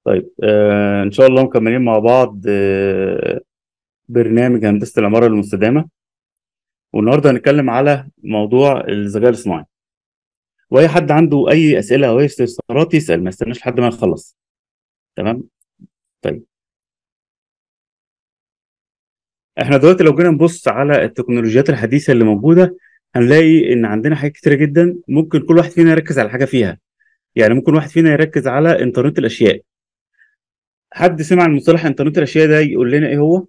طيب آه إن شاء الله مكملين مع بعض آه برنامج هندسة العمارة المستدامة والنهاردة هنتكلم على موضوع الذكاء الاصطناعي وأي حد عنده أي أسئلة أو أي استفسارات يسأل ما يستناش لحد ما يخلص تمام طيب احنا دلوقتي لو جينا نبص على التكنولوجيات الحديثة اللي موجودة هنلاقي إن عندنا حاجات كتيرة جدا ممكن كل واحد فينا يركز على حاجة فيها يعني ممكن واحد فينا يركز على إنترنت الأشياء حد سمع المصطلح إنترنت الأشياء ده يقول لنا إيه هو؟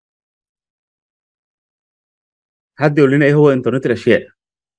حد يقول لنا إيه هو إنترنت الأشياء؟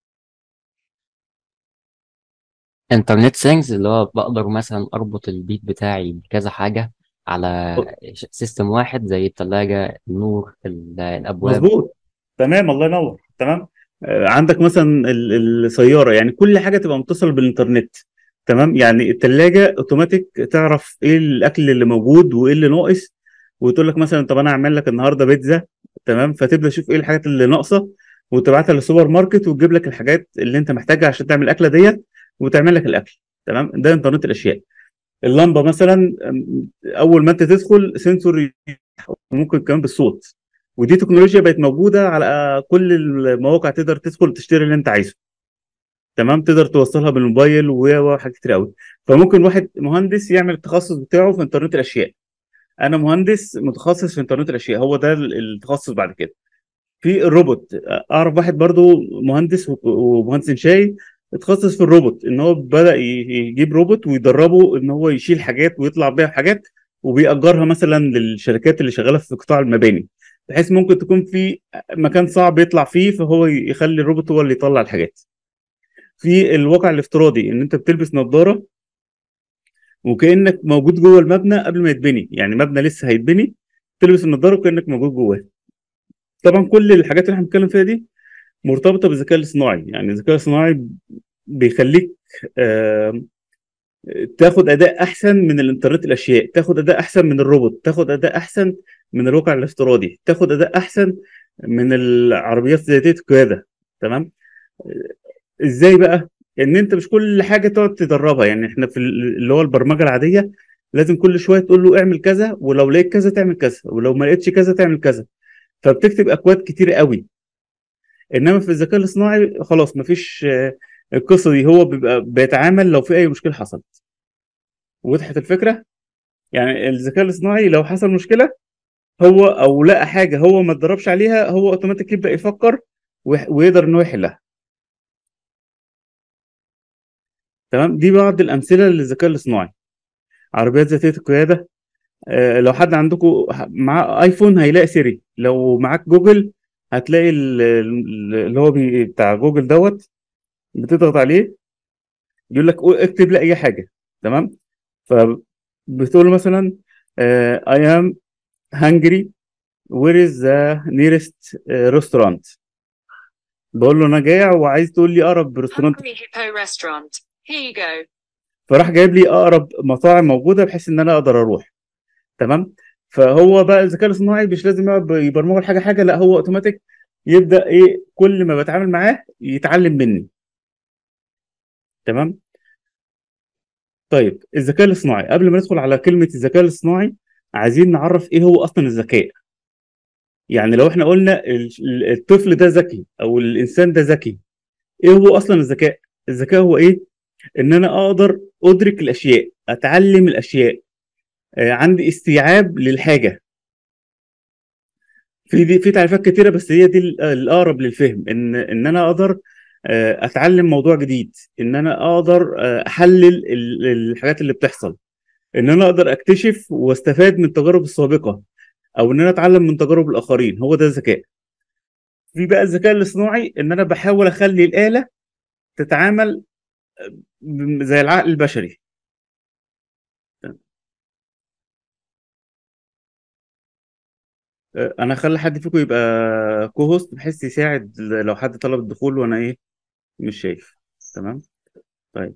انترنت ثينجز اللي هو بقدر مثلا اربط البيت بتاعي بكذا حاجة على سيستم واحد زي التلاجة النور ال- الابواب مظبوط تمام الله ينور تمام آه، عندك مثلا ال- السياره يعني كل حاجه تبقى متصله بالانترنت تمام يعني الثلاجه اوتوماتيك تعرف ايه الاكل اللي موجود وايه اللي ناقص وتقول لك مثلا طب انا هعمل لك النهارده بيتزا تمام فتبدا تشوف ايه الحاجات اللي ناقصه وتبعتها للسوبر ماركت وتجيب لك الحاجات اللي انت محتاجها عشان تعمل الاكله ديت وتعمل لك الاكل تمام ده انترنت الاشياء اللمبه مثلا أم، اول ما انت تدخل سنسور ممكن كمان بالصوت ودي تكنولوجيا بقت موجوده على كل المواقع تقدر تدخل تشتري اللي انت عايزه تمام تقدر توصلها بالموبايل و- وحاجات كتير قوي فممكن واحد مهندس يعمل التخصص بتاعه في انترنت الاشياء انا مهندس متخصص في انترنت الاشياء هو ده ال- التخصص بعد كده في الروبوت اعرف واحد برضو مهندس و- ومهندس انشائي اتخصص في الروبوت ان هو بدأ ي- يجيب روبوت ويدربه ان هو يشيل حاجات ويطلع بيها حاجات وبيأجرها مثلا للشركات اللي شغاله في قطاع المباني بحيث ممكن تكون في مكان صعب يطلع فيه فهو يخلي الروبوت هو اللي يطلع الحاجات في الواقع الافتراضي ان انت بتلبس نظاره وكانك موجود جوه المبنى قبل ما يتبني يعني مبنى لسه هيتبني تلبس النظاره وكانك موجود جواه طبعا كل الحاجات اللي احنا بنتكلم فيها دي مرتبطه بالذكاء الاصطناعي يعني الذكاء الاصطناعي بيخليك آه، تاخد اداء احسن من الانترنت الاشياء تاخد اداء احسن من الروبوت تاخد اداء احسن من الواقع الافتراضي تاخد اداء احسن من العربيات ذاتيه القياده تمام ازاي بقى ان انت مش كل حاجه تقعد تدربها يعني احنا في ال- اللي هو البرمجه العاديه لازم كل شويه تقول له اعمل كذا ولو لقيت كذا تعمل كذا ولو ما لقيتش كذا تعمل كذا فبتكتب اكواد كتير قوي انما في الذكاء الاصطناعي خلاص مفيش آه، القصه دي هو بيبقى بيتعامل لو في اي مشكله حصلت وضحت الفكره يعني الذكاء الاصطناعي لو حصل مشكله هو او لقى حاجه هو ما اتدربش عليها هو اوتوماتيك يبدا يفكر ويح- ويقدر ان هو يحلها تمام دي بعض الامثله للذكاء الاصطناعي عربيات ذاتيه القياده آه، لو حد عندكم معاه ايفون هيلاقي سيري لو معاك جوجل هتلاقي ال- ال- اللي هو بي- بتاع جوجل دوت بتضغط عليه يقول لك قول- اكتب لي اي حاجه تمام فبتقول له مثلا آه، I am hungry where is the nearest آه، restaurant بقول له انا جايع وعايز تقول لي اقرب ريستورانت Hungry Hippo Restaurant. Here you go. فراح جايب لي اقرب مطاعم موجوده بحيث ان انا اقدر اروح تمام فهو بقى الذكاء الاصطناعي مش لازم يقعد يبرمجه حاجه حاجه لا هو اوتوماتيك يبدا ايه كل ما بتعامل معاه يتعلم مني تمام طيب الذكاء الاصطناعي قبل ما ندخل على كلمه الذكاء الاصطناعي عايزين نعرف ايه هو اصلا الذكاء يعني لو احنا قلنا ال- الطفل ده ذكي او الانسان ده ذكي ايه هو اصلا الذكاء الذكاء هو ايه ان انا اقدر ادرك الاشياء اتعلم الاشياء آه، عندي استيعاب للحاجه في دي في تعريفات كتيره بس هي دي ال- الاقرب للفهم ان ان انا اقدر آه، اتعلم موضوع جديد ان انا اقدر آه، احلل ال- الحاجات اللي بتحصل ان انا اقدر اكتشف واستفاد من التجارب السابقه او ان انا اتعلم من تجارب الاخرين هو ده الذكاء في بقى الذكاء الاصطناعي ان انا بحاول اخلي الاله تتعامل ب- زي العقل البشري آه، انا هخلي حد فيكم يبقى كو هوست بحيث يساعد لو حد طلب الدخول وانا ايه مش شايف تمام طيب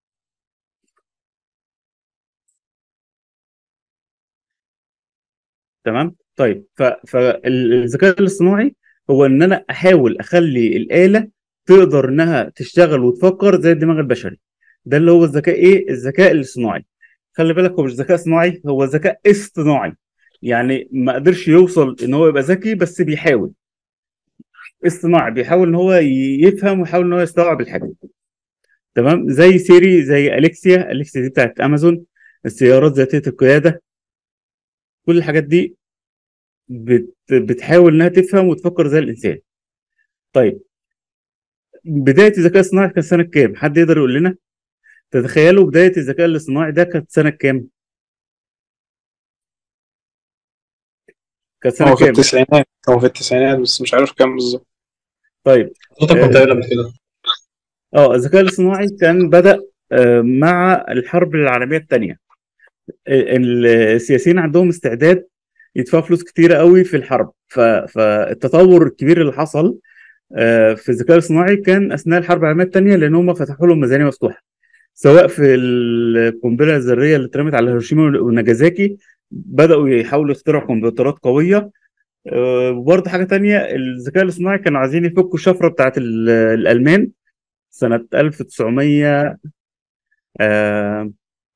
تمام طيب ف... فالذكاء الاصطناعي هو ان انا احاول اخلي الاله تقدر انها تشتغل وتفكر زي الدماغ البشري ده اللي هو الذكاء ايه الذكاء الاصطناعي خلي بالك هو مش ذكاء صناعي هو ذكاء اصطناعي يعني ما قدرش يوصل ان هو يبقى ذكي بس بيحاول اصطناعي بيحاول ان هو ي- يفهم ويحاول ان هو يستوعب الحاجه تمام زي سيري زي اليكسيا اليكسيا دي بتاعت امازون السيارات ذاتيه القياده كل الحاجات دي بت بتحاول انها تفهم وتفكر زي الانسان طيب بدايه الذكاء الصناعي كانت سنه كام حد يقدر يقول لنا تتخيلوا بدايه الذكاء الاصطناعي ده كانت سنه كام كانت سنه هو في كام التسعينات هو في التسعينات بس مش عارف كام بالظبط طيب صوتك كنت قايل قبل كده اه الذكاء الاصطناعي كان بدأ آه، مع الحرب العالمية الثانية السياسيين عندهم استعداد يدفعوا فلوس كتيرة قوي في الحرب ف- فالتطور الكبير اللي حصل آه، في الذكاء الاصطناعي كان أثناء الحرب العالمية الثانية لأن هم فتحوا لهم ميزانية مفتوحة سواء في القنبلة الذرية اللي اترمت على هيروشيما وناجازاكي بدأوا يحاولوا يخترعوا كمبيوترات قوية آه، وبرضه حاجة تانية الذكاء الاصطناعي كانوا عايزين يفكوا الشفرة بتاعت ال- الألمان سنة 1900 آه،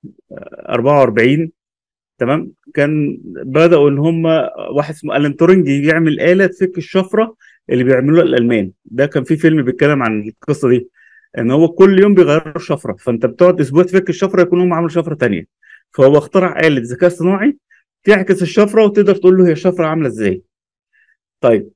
44 تمام كان بدأوا ان هم واحد اسمه الان تورنج يعمل آلة تفك الشفرة اللي بيعملوها الألمان ده كان في فيلم بيتكلم عن القصة دي ان هو كل يوم بيغيروا الشفرة فانت بتقعد اسبوع تفك الشفرة يكون هم عملوا شفرة تانية فهو اخترع آلة ذكاء اصطناعي تعكس الشفرة وتقدر تقول له هي الشفرة عاملة ازاي طيب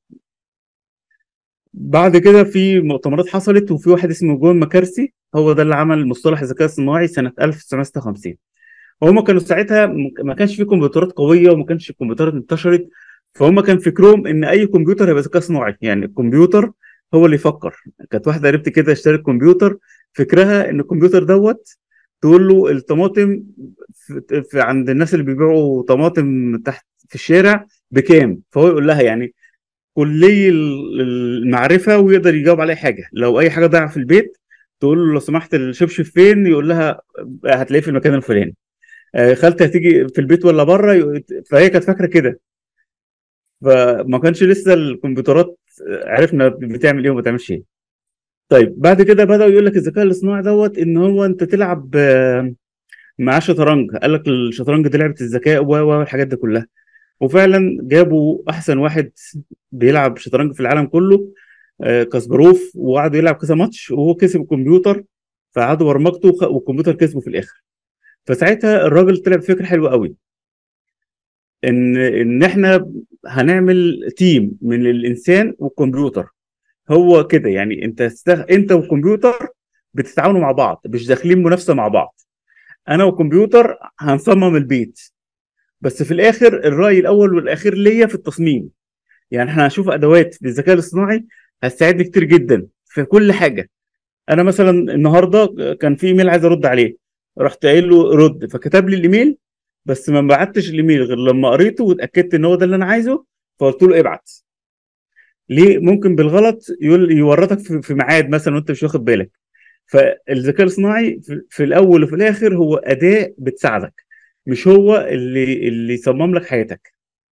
بعد كده في مؤتمرات حصلت وفي واحد اسمه جون ماكارسي هو ده اللي عمل مصطلح الذكاء الصناعي سنة 1956 وهم كانوا ساعتها م- ما كانش في كمبيوترات قوية وما كانش الكمبيوترات انتشرت فهم كان فكرهم ان اي كمبيوتر هيبقى ذكاء صناعي يعني الكمبيوتر هو اللي يفكر كانت واحدة قريبتي كده اشترت كمبيوتر فكرها ان الكمبيوتر دوت تقول له الطماطم في في عند الناس اللي بيبيعوا طماطم تحت في الشارع بكام فهو يقول لها يعني كلي ال- المعرفه ويقدر يجاوب على اي حاجه لو اي حاجه ضايعه في البيت تقول له لو سمحت الشبشب فين يقول لها هتلاقيه في المكان الفلاني آه، خالتي هتيجي في البيت ولا بره يق- فهي كانت فاكره كده فما كانش لسه الكمبيوترات آه، عرفنا بتعمل ايه وما بتعملش ايه طيب بعد كده بدأوا يقول لك الذكاء الاصطناعي دوت ان هو انت تلعب آه، معاه شطرنج قال لك الشطرنج دي لعبه الذكاء و و والحاجات دي كلها وفعلا جابوا احسن واحد بيلعب شطرنج في العالم كله آه، كاسباروف وقعدوا يلعب كذا ماتش وهو كسب الكمبيوتر فقعدوا برمجته وخ- والكمبيوتر كسبه في الاخر فساعتها الراجل طلع بفكره حلوه قوي ان ان احنا هنعمل تيم من الانسان والكمبيوتر هو كده يعني انت استغ... انت والكمبيوتر بتتعاونوا مع بعض مش داخلين منافسه مع بعض انا والكمبيوتر هنصمم البيت بس في الاخر الراي الاول والاخير ليا في التصميم يعني احنا هنشوف ادوات للذكاء الاصطناعي هتساعدني كتير جدا في كل حاجه انا مثلا النهارده كان في ايميل عايز ارد عليه رحت قايل له رد فكتب لي الايميل بس ما بعتش الايميل غير لما قريته واتاكدت ان هو ده اللي انا عايزه فقلت له ابعت ليه ممكن بالغلط يقول يورطك في في ميعاد مثلا وانت مش واخد بالك فالذكاء الاصطناعي في في الاول وفي الاخر هو اداه بتساعدك مش هو اللي اللي يصمم لك حياتك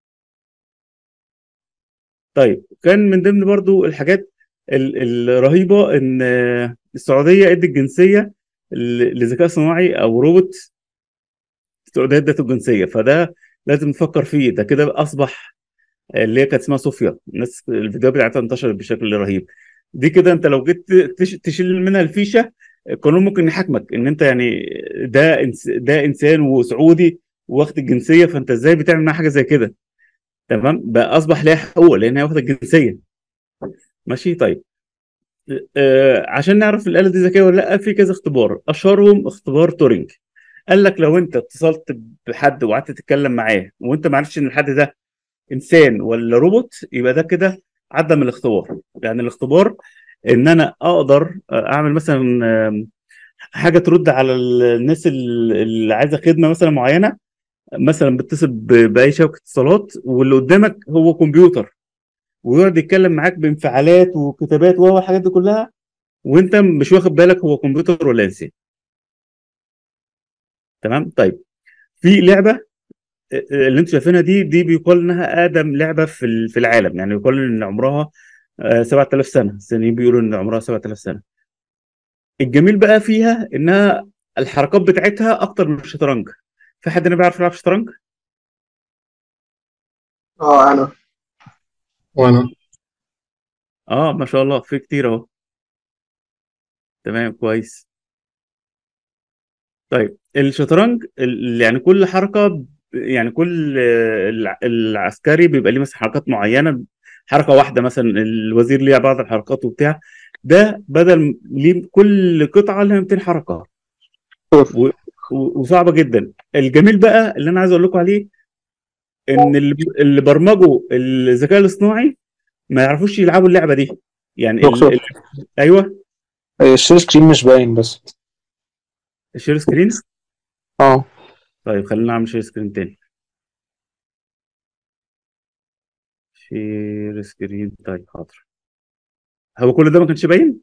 طيب كان من ضمن برضو الحاجات ال- الرهيبه ان آه، السعوديه ادت جنسيه ل- لذكاء صناعي او روبوت السعوديه ادته الجنسيه فده لازم نفكر فيه ده كده اصبح اللي هي كانت اسمها صوفيا الناس الفيديو بتاعتها انتشرت بشكل رهيب دي كده انت لو جيت تش- تشيل منها الفيشه القانون ممكن يحاكمك ان انت يعني ده إنس ده انسان وسعودي واخد الجنسيه فانت ازاي بتعمل معاه حاجه زي كده تمام بقى اصبح ليها حقوق لان هي واخده الجنسيه ماشي طيب آه عشان نعرف الاله دي ذكيه ولا لا في كذا اختبار اشهرهم اختبار تورينج قال لك لو انت اتصلت بحد وقعدت تتكلم معاه وانت ما عرفتش ان الحد ده انسان ولا روبوت يبقى ده كده عدى من الاختبار يعني الاختبار ان انا اقدر اعمل مثلا آم، حاجه ترد على الناس اللي اللي عايزه خدمه مثلا معينه مثلا بتصل ب- باي شبكه اتصالات واللي قدامك هو كمبيوتر ويقعد يتكلم معاك بانفعالات وكتابات وهو الحاجات دي كلها وانت مش واخد بالك هو كمبيوتر ولا انسان تمام طيب في لعبه اللي انتوا شايفينها دي دي بيقال انها اقدم لعبه في ال- في العالم يعني بيقال ان عمرها آه، 7000 سنه الصينيين بيقولوا ان عمرها 7000 سنه الجميل بقى فيها انها الحركات بتاعتها اكتر من الشطرنج في حد هنا بيعرف يلعب شطرنج اه انا وانا اه ما شاء الله في كتير اهو تمام كويس طيب الشطرنج ال- يعني كل حركة ب- يعني كل آه، الع- العسكري بيبقى ليه مثلا حركات معينة حركة واحدة مثلا الوزير ليها بعض الحركات وبتاع ده بدل ليه كل قطعة لها 200 حركة و- و- وصعبة جدا الجميل بقى اللي انا عايز اقول لكم عليه ان اللي اللي برمجوا الذكاء الاصطناعي ما يعرفوش يلعبوا اللعبة دي يعني ال... دكتور. ال... ايوه الشير سكرين مش باين بس الشير سكرين اه طيب خلينا نعمل شير سكرين تاني شير سكرين طيب حاضر هو كل ده ما كانش باين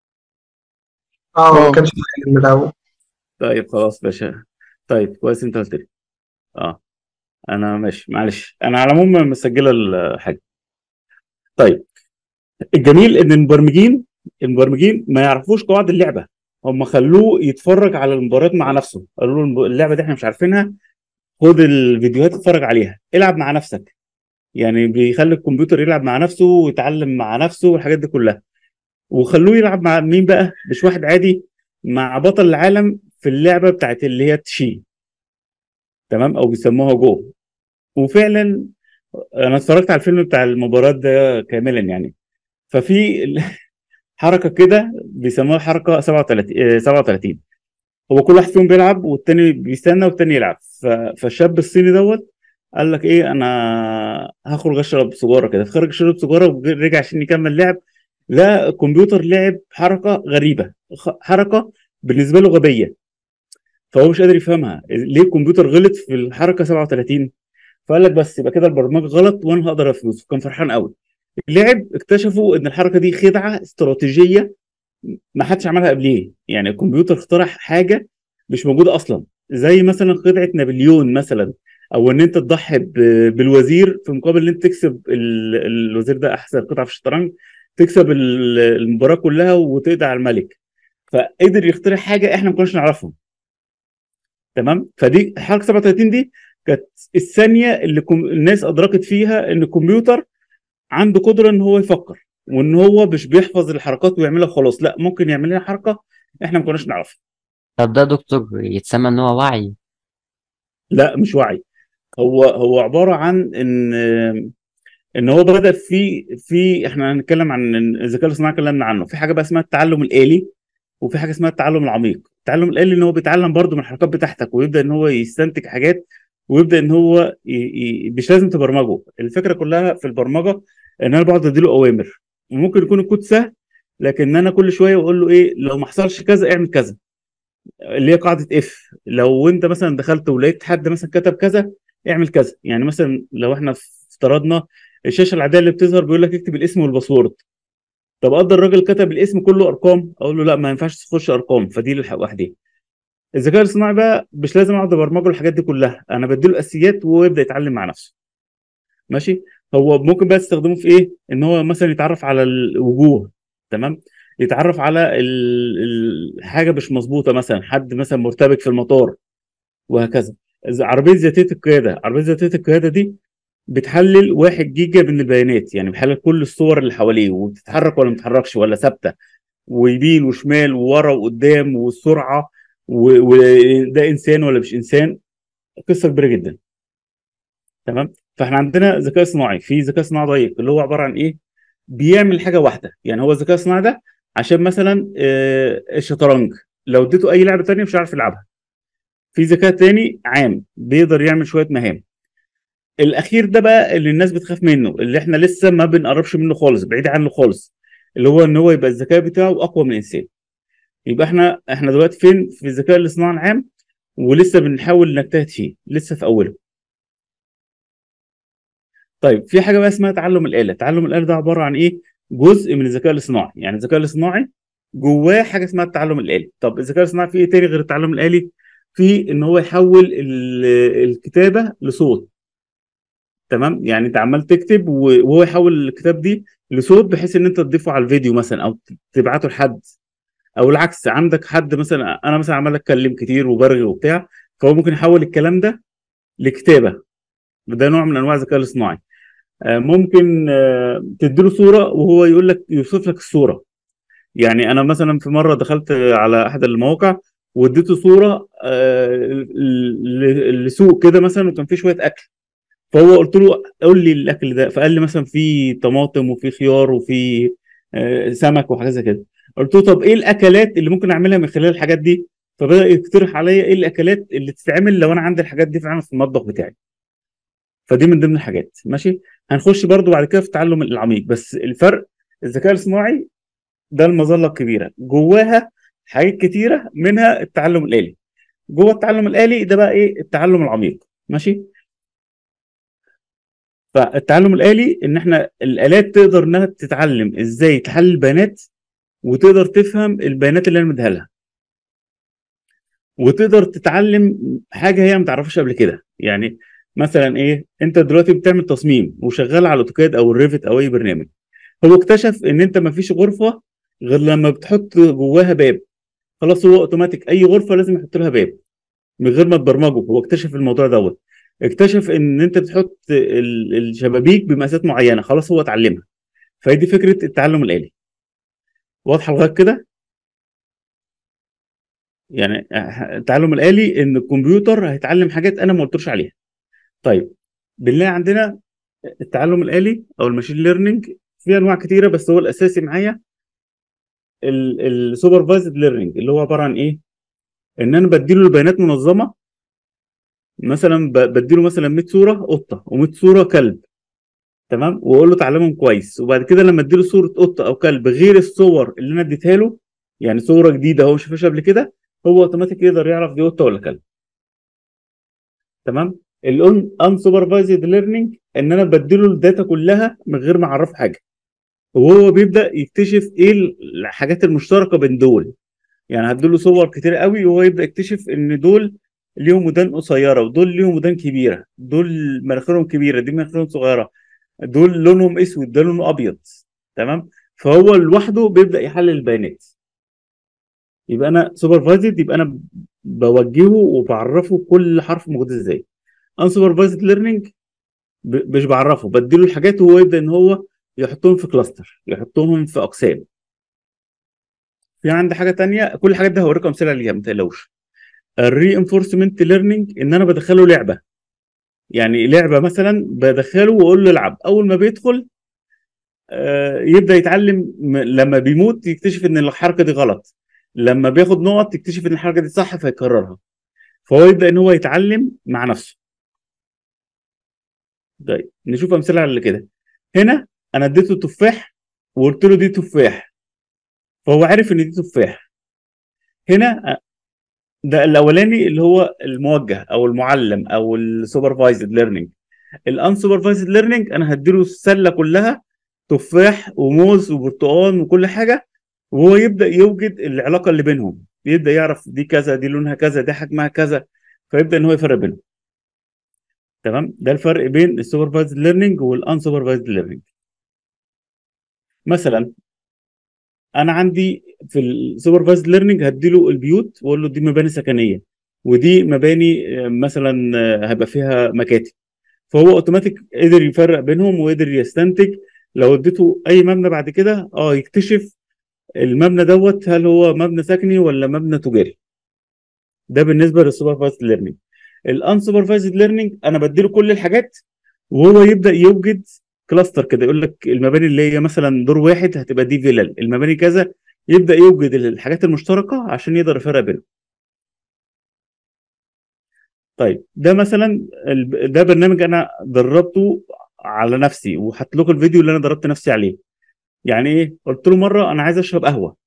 اه ما كانش باين من الأول طيب خلاص باشا طيب كويس انت قلت لي اه انا ماشي معلش انا على العموم مسجله الحاجه طيب الجميل ان المبرمجين المبرمجين ما يعرفوش قواعد اللعبه هم خلوه يتفرج على المباريات مع نفسه قالوا له الب- اللعبه دي احنا مش عارفينها خد الفيديوهات اتفرج عليها العب مع نفسك يعني بيخلي الكمبيوتر يلعب مع نفسه ويتعلم مع نفسه والحاجات دي كلها وخلوه يلعب مع مين بقى مش واحد عادي مع بطل العالم في اللعبه بتاعت اللي هي تشي تمام او بيسموها جو وفعلا انا اتفرجت على الفيلم بتاع المباراه ده كاملا يعني ففي ال- حركه كده بيسموها حركه 37 آه، 37 هو كل واحد فيهم بيلعب والتاني بيستنى والتاني يلعب ف- فالشاب الصيني دوت قال لك ايه انا هخرج اشرب سجاره كده فخرج شرب سجاره ورجع عشان يكمل لعب لا الكمبيوتر لعب حركه غريبه خ- حركه بالنسبه له غبيه فهو مش قادر يفهمها ليه الكمبيوتر غلط في الحركه 37 فقال لك بس يبقى كده البرمجه غلط وانا هقدر افوز كان فرحان قوي اللعب اكتشفوا ان الحركه دي خدعه استراتيجيه ما حدش عملها قبليه يعني الكمبيوتر اخترع حاجه مش موجوده اصلا زي مثلا خدعه نابليون مثلا او ان انت تضحي ب- بالوزير في مقابل ان انت تكسب ال- الوزير ده احسن قطعه في الشطرنج تكسب ال- المباراه كلها وتقضي على الملك فقدر يخترع حاجه احنا ما كناش نعرفها تمام فدي حركه 37 دي كانت الثانيه اللي كم... الناس ادركت فيها ان الكمبيوتر عنده قدره ان هو يفكر وان هو مش بيحفظ الحركات ويعملها خلاص لا ممكن يعمل لنا حركه احنا ما كناش نعرفها طب ده دكتور يتسمى ان هو وعي لا مش وعي هو هو عباره عن ان ان هو بدا في في احنا هنتكلم عن الذكاء الاصطناعي اتكلمنا عنه في حاجه بقى اسمها التعلم الالي وفي حاجه اسمها التعلم العميق التعلم الالي ان هو بيتعلم برضه من الحركات بتاعتك ويبدا ان هو يستنتج حاجات ويبدا ان هو ي... ي... مش لازم تبرمجه الفكره كلها في البرمجه ان انا بقعد اديله اوامر وممكن يكون الكود سهل لكن انا كل شويه اقول له ايه لو ما حصلش كذا اعمل كذا اللي هي قاعده اف لو انت مثلا دخلت ولقيت حد مثلا كتب كذا اعمل كذا يعني مثلا لو احنا افترضنا الشاشه العاديه اللي بتظهر بيقول لك اكتب الاسم والباسورد طب قدر الراجل كتب الاسم كله ارقام اقول له لا ما ينفعش تخش ارقام فدي لوحدها الذكاء الاصطناعي بقى مش لازم اقعد ابرمجه الحاجات دي كلها انا بديله الاساسيات وهو يبدا يتعلم مع نفسه ماشي هو ممكن بقى تستخدمه في ايه ان هو مثلا يتعرف على الوجوه تمام يتعرف على ال- الحاجه مش مظبوطه مثلا حد مثلا مرتبك في المطار وهكذا إذا عربيه ذاتيه القياده عربيه ذاتيه القياده دي بتحلل واحد جيجا من البيانات يعني بتحلل كل الصور اللي حواليه وبتتحرك ولا ما بتتحركش ولا ثابته ويمين وشمال وورا وقدام والسرعه و- وده انسان ولا مش انسان قصه كبيره جدا تمام فاحنا عندنا ذكاء صناعي في ذكاء صناعي ضيق اللي هو عباره عن ايه بيعمل حاجه واحده يعني هو الذكاء الصناعي ده عشان مثلا آه، الشطرنج لو اديته اي لعبه تانية مش هيعرف يلعبها في ذكاء تاني عام بيقدر يعمل شويه مهام الاخير ده بقى اللي الناس بتخاف منه اللي احنا لسه ما بنقربش منه خالص بعيد عنه خالص اللي هو ان هو يبقى الذكاء بتاعه اقوى من الانسان يبقى احنا احنا دلوقتي فين في الذكاء الاصطناعي العام ولسه بنحاول نجتهد فيه لسه في اوله طيب في حاجه بقى اسمها تعلم الاله تعلم الاله ده عباره عن ايه جزء من الذكاء الاصطناعي يعني الذكاء الاصطناعي جواه حاجه اسمها التعلم الالي طب الذكاء الاصطناعي فيه ايه تاني غير التعلم الالي في ان هو يحول ال- الكتابه لصوت تمام يعني انت عمال تكتب و- وهو يحول الكتاب دي لصوت بحيث ان انت تضيفه على الفيديو مثلا او تبعته لحد او العكس عندك حد مثلا انا مثلا عمال اتكلم كتير وبرغي وبتاع فهو ممكن يحول الكلام ده لكتابه ده نوع من انواع الذكاء الاصطناعي آه، ممكن آه، تديله صوره وهو يقول لك يوصف لك الصوره يعني انا مثلا في مره دخلت على احد المواقع واديته صوره آه، ل- لسوق كده مثلا وكان فيه شويه اكل فهو قلت له قول لي الاكل ده فقال لي مثلا في طماطم وفي خيار وفي آه، سمك وحاجات زي كده قلت له طب ايه الاكلات اللي ممكن اعملها من خلال الحاجات دي فبدا يقترح عليا ايه الاكلات اللي تتعمل لو انا عندي الحاجات دي فعلا في المطبخ بتاعي فدي من ضمن الحاجات ماشي هنخش برضو بعد كده في التعلم العميق بس الفرق الذكاء الاصطناعي ده المظله الكبيره جواها حاجات كتيره منها التعلم الالي جوه التعلم الالي ده بقى ايه التعلم العميق ماشي فالتعلم الالي ان احنا الالات تقدر انها تتعلم ازاي تحلل البيانات وتقدر تفهم البيانات اللي انا مديها لها وتقدر تتعلم حاجه هي ما تعرفش قبل كده يعني مثلا ايه انت دلوقتي بتعمل تصميم وشغال على الاوتوكاد او الريفت او اي برنامج هو اكتشف ان انت ما فيش غرفه غير لما بتحط جواها باب خلاص هو اوتوماتيك اي غرفه لازم يحط لها باب من غير ما تبرمجه هو اكتشف الموضوع دوت اكتشف ان انت بتحط ال- الشبابيك بمقاسات معينه خلاص هو اتعلمها فهي دي فكره التعلم الالي واضحه لغايه كده يعني التعلم الالي ان الكمبيوتر هيتعلم حاجات انا ما قلتلوش عليها طيب بنلاقي عندنا التعلم الالي او الماشين ليرنينج في انواع كتيره بس هو الاساسي معايا السوبرفايزد ليرنينج اللي هو عباره عن ايه ان انا بديله البيانات منظمه مثلا ب- بديله مثلا 100 صوره قطه و100 صوره كلب تمام واقول له تعلمهم كويس وبعد كده لما اديله صوره قطه او كلب غير الصور اللي انا اديتها له يعني صوره جديده هو ما شافهاش قبل كده هو اوتوماتيك يقدر يعرف دي قطه ولا كلب تمام الان ان سوبرفايزد ليرنينج ان انا بديله الداتا كلها من غير ما اعرفه حاجه وهو بيبدا يكتشف ايه الحاجات المشتركه بين دول يعني هديله صور كتير قوي وهو يبدا يكتشف ان دول ليهم ودان قصيره ودول ليهم ودان كبيره دول مناخيرهم كبيره دي مناخيرهم صغيره دول لونهم اسود ده لونه ابيض تمام فهو لوحده بيبدا يحلل البيانات يبقى انا سوبرفايزد يبقى انا بوجهه وبعرفه كل حرف موجود ازاي ان سوبرفايزد ليرنينج مش بعرفه بديله الحاجات وهو يبدا ان هو يحطهم في كلاستر يحطهم في اقسام في عندي حاجه تانية كل الحاجات دي هوريكم امثله ليها ما تقلقوش الري انفورسمنت ليرنينج ان انا بدخله لعبه يعني لعبه مثلا بدخله واقول له العب اول ما بيدخل آه، يبدا يتعلم م- لما بيموت يكتشف ان الحركه دي غلط لما بياخد نقط يكتشف ان الحركه دي صح فيكررها فهو يبدا ان هو يتعلم مع نفسه طيب نشوف امثله على كده هنا انا اديته تفاح وقلت له دي تفاح فهو عارف ان دي تفاح هنا آه، ده الاولاني اللي هو الموجه او المعلم او السوبرفايزد ليرنينج الانسوبرفايزد ليرنينج انا هديله السله كلها تفاح وموز وبرتقال وكل حاجه وهو يبدا يوجد العلاقه اللي بينهم يبدا يعرف دي كذا دي لونها كذا دي حجمها كذا فيبدا ان هو يفرق بينهم تمام ده الفرق بين السوبرفايزد ليرنينج والانسوبرفايزد ليرنينج مثلا انا عندي في السوبرفايزد ليرنينج هديله البيوت واقول له دي مباني سكنيه ودي مباني آه، مثلا آه، هيبقى فيها مكاتب فهو اوتوماتيك قدر يفرق بينهم وقدر يستنتج لو اديته اي مبنى بعد كده اه يكتشف المبنى دوت هل هو مبنى سكني ولا مبنى تجاري ده بالنسبه للسوبرفايزد ليرنينج الانسوبرفايزد ليرنينج انا بديله كل الحاجات وهو يبدا يوجد كلاستر كده يقول لك المباني اللي هي مثلا دور واحد هتبقى دي فيلل المباني كذا يبدا يوجد الحاجات المشتركه عشان يقدر يفرق بينهم طيب ده مثلا ال- ده برنامج انا دربته على نفسي وحط لكم الفيديو اللي انا دربت نفسي عليه يعني ايه قلت له مره انا عايز اشرب قهوه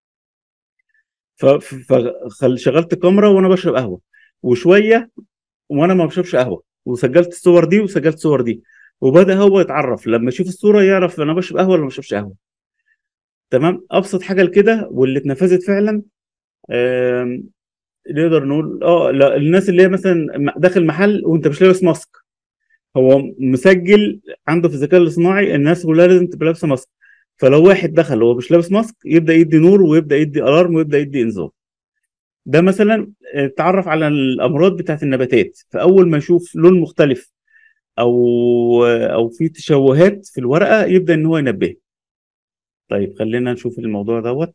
فشغلت الكاميرا وانا بشرب قهوه وشويه وانا ما بشربش قهوه وسجلت الصور دي وسجلت الصور دي وبدا هو يتعرف لما يشوف الصوره يعرف انا بشرب قهوه ولا ما بشربش قهوه تمام ابسط حاجه لكده واللي اتنفذت فعلا آم، نقدر نقول اه لا الناس اللي هي مثلا داخل محل وانت مش لابس ماسك هو مسجل عنده في الذكاء الاصطناعي الناس كلها لازم تبقى لابسه ماسك فلو واحد دخل وهو مش لابس ماسك يبدا يدي نور ويبدا يدي الارم ويبدا يدي انذار ده مثلا آه، اتعرف على الامراض بتاعت النباتات فاول ما يشوف لون مختلف او او في تشوهات في الورقه يبدا ان هو ينبه طيب خلينا نشوف الموضوع دوت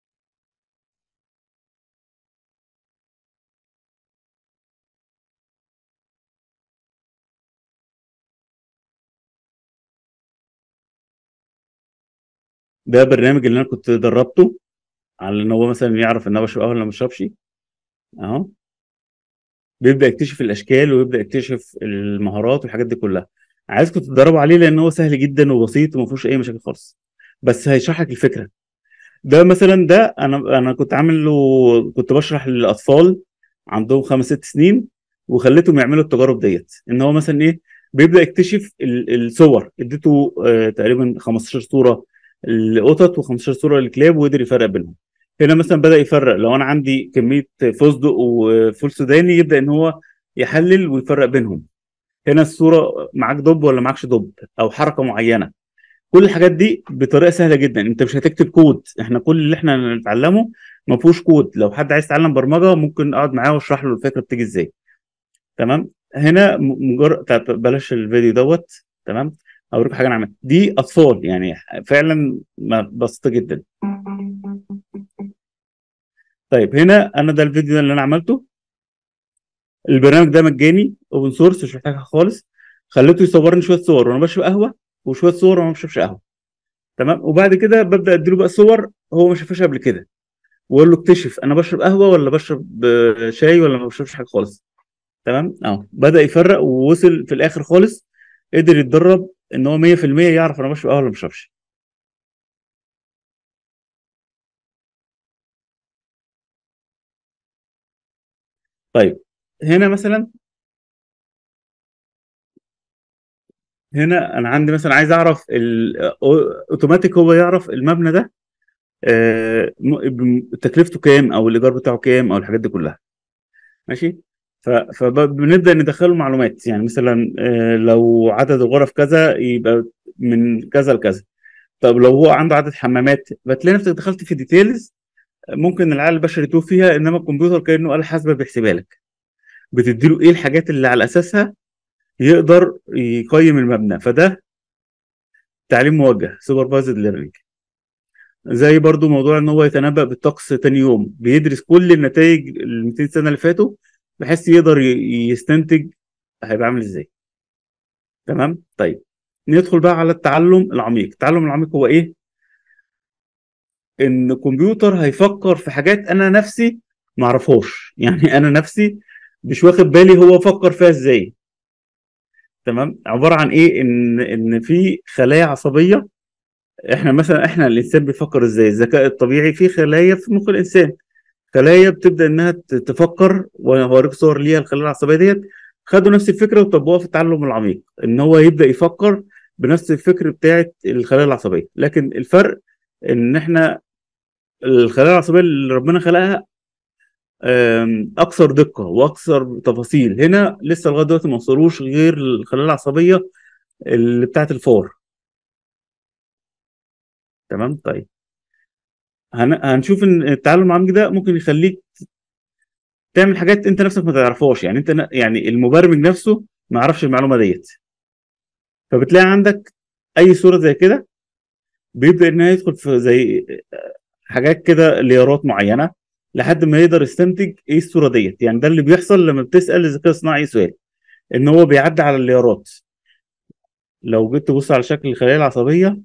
ده برنامج اللي انا كنت دربته على ان هو مثلا يعرف ان انا بشرب قهوه ولا ما بشربش اهو بيبدا يكتشف الاشكال ويبدا يكتشف المهارات والحاجات دي كلها عايزكم تتدربوا عليه لان هو سهل جدا وبسيط وما فيهوش اي مشاكل خالص بس هيشرح لك الفكره ده مثلا ده انا انا كنت عامل له كنت بشرح للاطفال عندهم خمس ست سنين وخليتهم يعملوا التجارب ديت ان هو مثلا ايه بيبدا يكتشف ال- الصور اديته آه تقريبا 15 صوره القطط و15 صوره للكلاب وقدر يفرق بينهم هنا مثلا بدا يفرق لو انا عندي كميه فستق وفول سوداني يبدا ان هو يحلل ويفرق بينهم هنا الصوره معاك دب ولا معكش دب او حركه معينه كل الحاجات دي بطريقه سهله جدا انت مش هتكتب كود احنا كل اللي احنا نتعلمه ما فيهوش كود لو حد عايز يتعلم برمجه ممكن اقعد معاه واشرح له الفكره بتيجي ازاي تمام هنا م- مجرد طب بلاش الفيديو دوت تمام هوريكم حاجه انا عملتها دي اطفال يعني فعلا ما- بسيطه جدا طيب هنا انا ده الفيديو اللي انا عملته البرنامج ده مجاني اوبن سورس مش محتاج حاجة خالص خليته يصورني شويه صور وانا بشرب قهوه وشويه صور وانا ما بشربش قهوه تمام وبعد كده ببدا اديله بقى صور هو ما شافهاش قبل كده واقول له اكتشف انا بشرب قهوه ولا بشرب آه، شاي ولا ما بشربش حاجه خالص تمام اه بدا يفرق ووصل في الاخر خالص قدر يتدرب ان هو 100% يعرف انا بشرب قهوه ولا ما بشربش طيب هنا مثلا هنا انا عندي مثلا عايز اعرف ال- أو- اوتوماتيك هو يعرف المبنى ده آه، م- بم- تكلفته كام او الايجار بتاعه كام او الحاجات دي كلها ماشي فبنبدا ندخله معلومات يعني مثلا آه، لو عدد الغرف كذا يبقى من كذا لكذا طب لو هو عنده عدد حمامات بتلاقي نفسك دخلت في ديتيلز ممكن العقل البشري يتوه فيها انما الكمبيوتر كانه آلة حاسبه بيحسبها لك بتديله ايه الحاجات اللي على اساسها يقدر يقيم المبنى فده تعليم موجه سوبرفايزد ليرنينج زي برضو موضوع ان هو يتنبأ بالطقس تاني يوم بيدرس كل النتائج ال 200 سنه اللي فاتوا بحيث يقدر ي- يستنتج هيبقى عامل ازاي تمام طيب ندخل بقى على التعلم العميق التعلم العميق هو ايه ان الكمبيوتر هيفكر في حاجات انا نفسي ما اعرفهاش يعني انا نفسي مش واخد بالي هو فكر فيها ازاي تمام عباره عن ايه ان ان في خلايا عصبيه احنا مثلا احنا الانسان بيفكر ازاي الذكاء الطبيعي في خلايا في مخ الانسان خلايا بتبدا انها ت- تفكر وهوريك صور ليها الخلايا العصبيه ديت خدوا نفس الفكره وطبقوها في التعلم العميق ان هو يبدا يفكر بنفس الفكر بتاعت الخلايا العصبيه لكن الفرق ان احنا الخلايا العصبيه اللي ربنا خلقها آم، اكثر دقه واكثر تفاصيل هنا لسه لغايه دلوقتي ما وصلوش غير الخلايا العصبيه اللي بتاعت الفار تمام طيب هن... هنشوف ان التعلم العميق ده ممكن يخليك تعمل حاجات انت نفسك ما تعرفهاش يعني انت ن- يعني المبرمج نفسه ما يعرفش المعلومه ديت فبتلاقي عندك اي صوره زي كده بيبدا انها يدخل في زي حاجات كده ليارات معينه لحد ما يقدر يستنتج ايه الصوره ديت يعني ده اللي بيحصل لما بتسال الذكاء الصناعي اي سؤال ان هو بيعدي على الليارات لو جيت تبص على شكل الخلايا العصبيه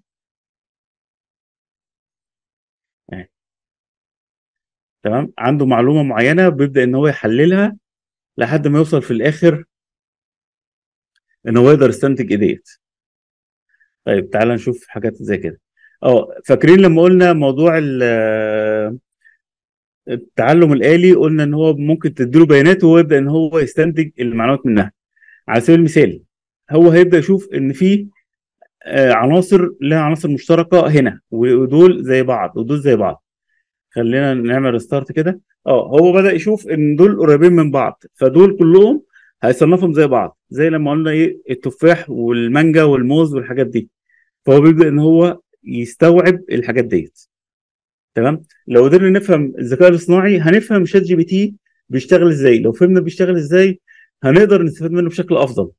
اهي. تمام عنده معلومه معينه بيبدا ان هو يحللها لحد ما يوصل في الاخر ان هو يقدر يستنتج ايه ديت طيب تعال نشوف حاجات زي كده اه فاكرين لما قلنا موضوع ال- التعلم الآلي قلنا ان هو ممكن تديله بيانات وهو يبدأ ان هو يستنتج المعلومات منها على سبيل المثال هو هيبدأ يشوف ان في آه، عناصر لها عناصر مشتركة هنا ودول زي بعض ودول زي بعض خلينا نعمل ريستارت كده اه هو بدأ يشوف ان دول قريبين من بعض فدول كلهم هيصنفهم زي بعض زي لما قلنا ايه التفاح والمانجا والموز والحاجات دي فهو بيبدأ ان هو يستوعب الحاجات ديت تمام لو قدرنا نفهم الذكاء الاصطناعي هنفهم شات جي بي تي بيشتغل ازاي لو فهمنا بيشتغل ازاي هنقدر نستفاد منه بشكل افضل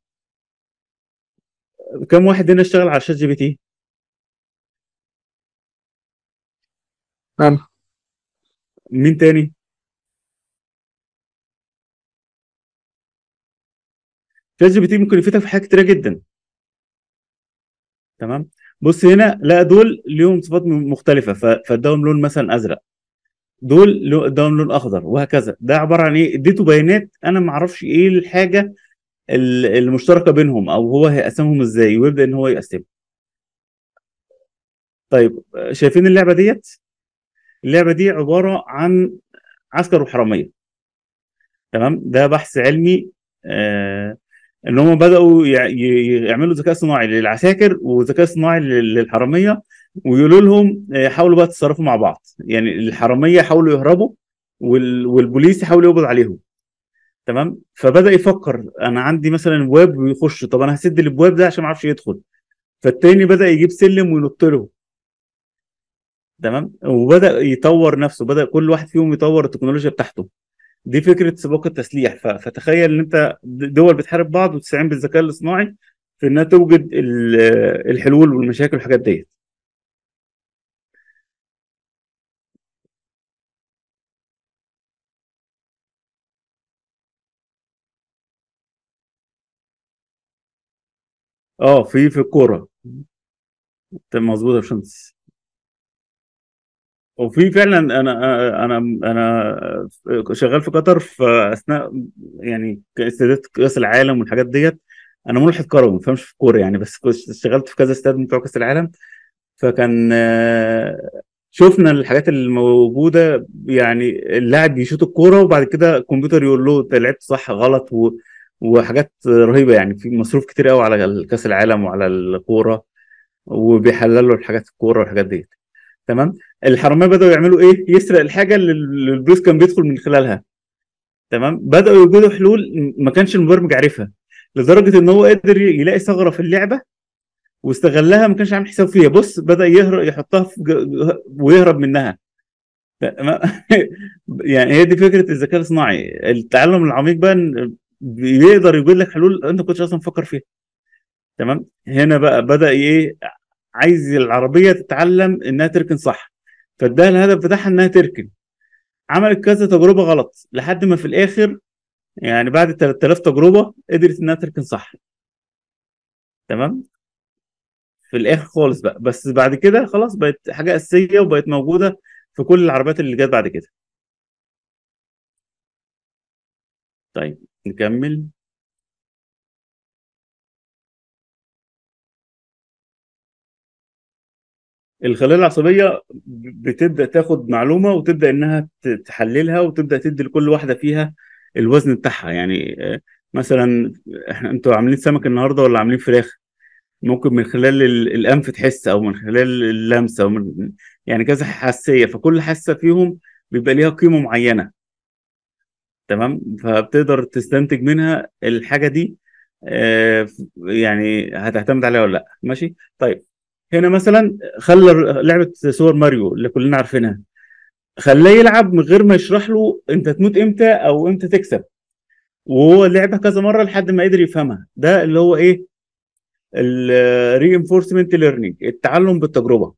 كم واحد هنا اشتغل على شات جي بي تي أنا مين تاني شات جي بي تي ممكن يفيدك في حاجات كتيره جدا تمام بص هنا لا دول ليهم صفات م- مختلفه ف- فاداهم لون مثلا ازرق دول لو- اداهم لون اخضر وهكذا ده عباره عن ايه اديته بيانات انا ما اعرفش ايه الحاجه ال- المشتركه بينهم او هو هيقسمهم ازاي ويبدا ان هو يقسمهم طيب شايفين اللعبه ديت اللعبه دي عباره عن عسكر وحراميه تمام ده بحث علمي آه ان هم بداوا يع- ي- يعملوا ذكاء صناعي للعساكر وذكاء صناعي لل- للحراميه ويقولوا لهم آه، حاولوا بقى تتصرفوا مع بعض يعني الحراميه حاولوا يهربوا وال- والبوليس يحاول يقبض عليهم تمام فبدا يفكر انا عندي مثلا ابواب ويخش طب انا هسد الابواب ده عشان ما اعرفش يدخل فالتاني بدا يجيب سلم وينط له تمام وبدا يطور نفسه بدا كل واحد فيهم يطور التكنولوجيا بتاعته دي فكره سباق التسليح ف- فتخيل ان انت دول بتحارب بعض وتستعين بالذكاء الاصطناعي في انها توجد ال- الحلول والمشاكل والحاجات ديت اه في في الكوره تمام، مظبوط يا باشمهندس وفي فعلا انا انا انا شغال في قطر في اثناء يعني استادات كاس العالم والحاجات ديت انا ملحد كروي ما بفهمش في الكوره يعني بس كنت اشتغلت في كذا استاد من بتوع كاس العالم فكان آه، شفنا الحاجات اللي موجوده يعني اللاعب بيشوط الكوره وبعد كده الكمبيوتر يقول له انت لعبت صح غلط و... وحاجات رهيبه يعني في مصروف كتير قوي على كاس العالم وعلى الكوره وبيحللوا الحاجات الكوره والحاجات ديت تمام الحراميه بداوا يعملوا ايه يسرق الحاجه اللي اللي البوليس كان بيدخل من خلالها تمام بداوا يوجدوا حلول ما كانش المبرمج عارفها لدرجه ان هو قدر يلاقي ثغره في اللعبه واستغلها ما كانش عامل حساب فيها بص بدا يهرب يحطها في ج- ويهرب منها تمام؟ يعني هي دي فكره الذكاء الصناعي التعلم العميق بقى إن بيقدر يوجد لك حلول انت ما كنتش اصلا مفكر فيها تمام هنا بقى بدا ايه عايز العربيه تتعلم انها تركن صح فاداها الهدف بتاعها انها تركن عملت كذا تجربه غلط لحد ما في الاخر يعني بعد 3000 تجربه قدرت انها تركن صح تمام في الاخر خالص بقى بس بعد كده خلاص بقت حاجه اساسيه وبقت موجوده في كل العربيات اللي جت بعد كده طيب نكمل الخلايا العصبيه بتبدا تاخد معلومه وتبدا انها ت- تحللها وتبدا تدي لكل واحده فيها الوزن بتاعها يعني آه، مثلا احنا انتوا عاملين سمك النهارده ولا عاملين فراخ ممكن من خلال ال- الانف تحس او من خلال اللمس او من يعني كذا حساسيه فكل حاسه فيهم بيبقى ليها قيمه معينه تمام فبتقدر تستنتج منها الحاجه دي آه، يعني هتعتمد عليها ولا لا ماشي طيب هنا مثلا خلى لعبه سوبر ماريو اللي كلنا عارفينها خلاه يلعب من غير ما يشرح له انت تموت امتى او امتى تكسب وهو لعبها كذا مره لحد ما قدر يفهمها ده اللي هو ايه الرينفورسمنت ليرنينج التعلم بالتجربه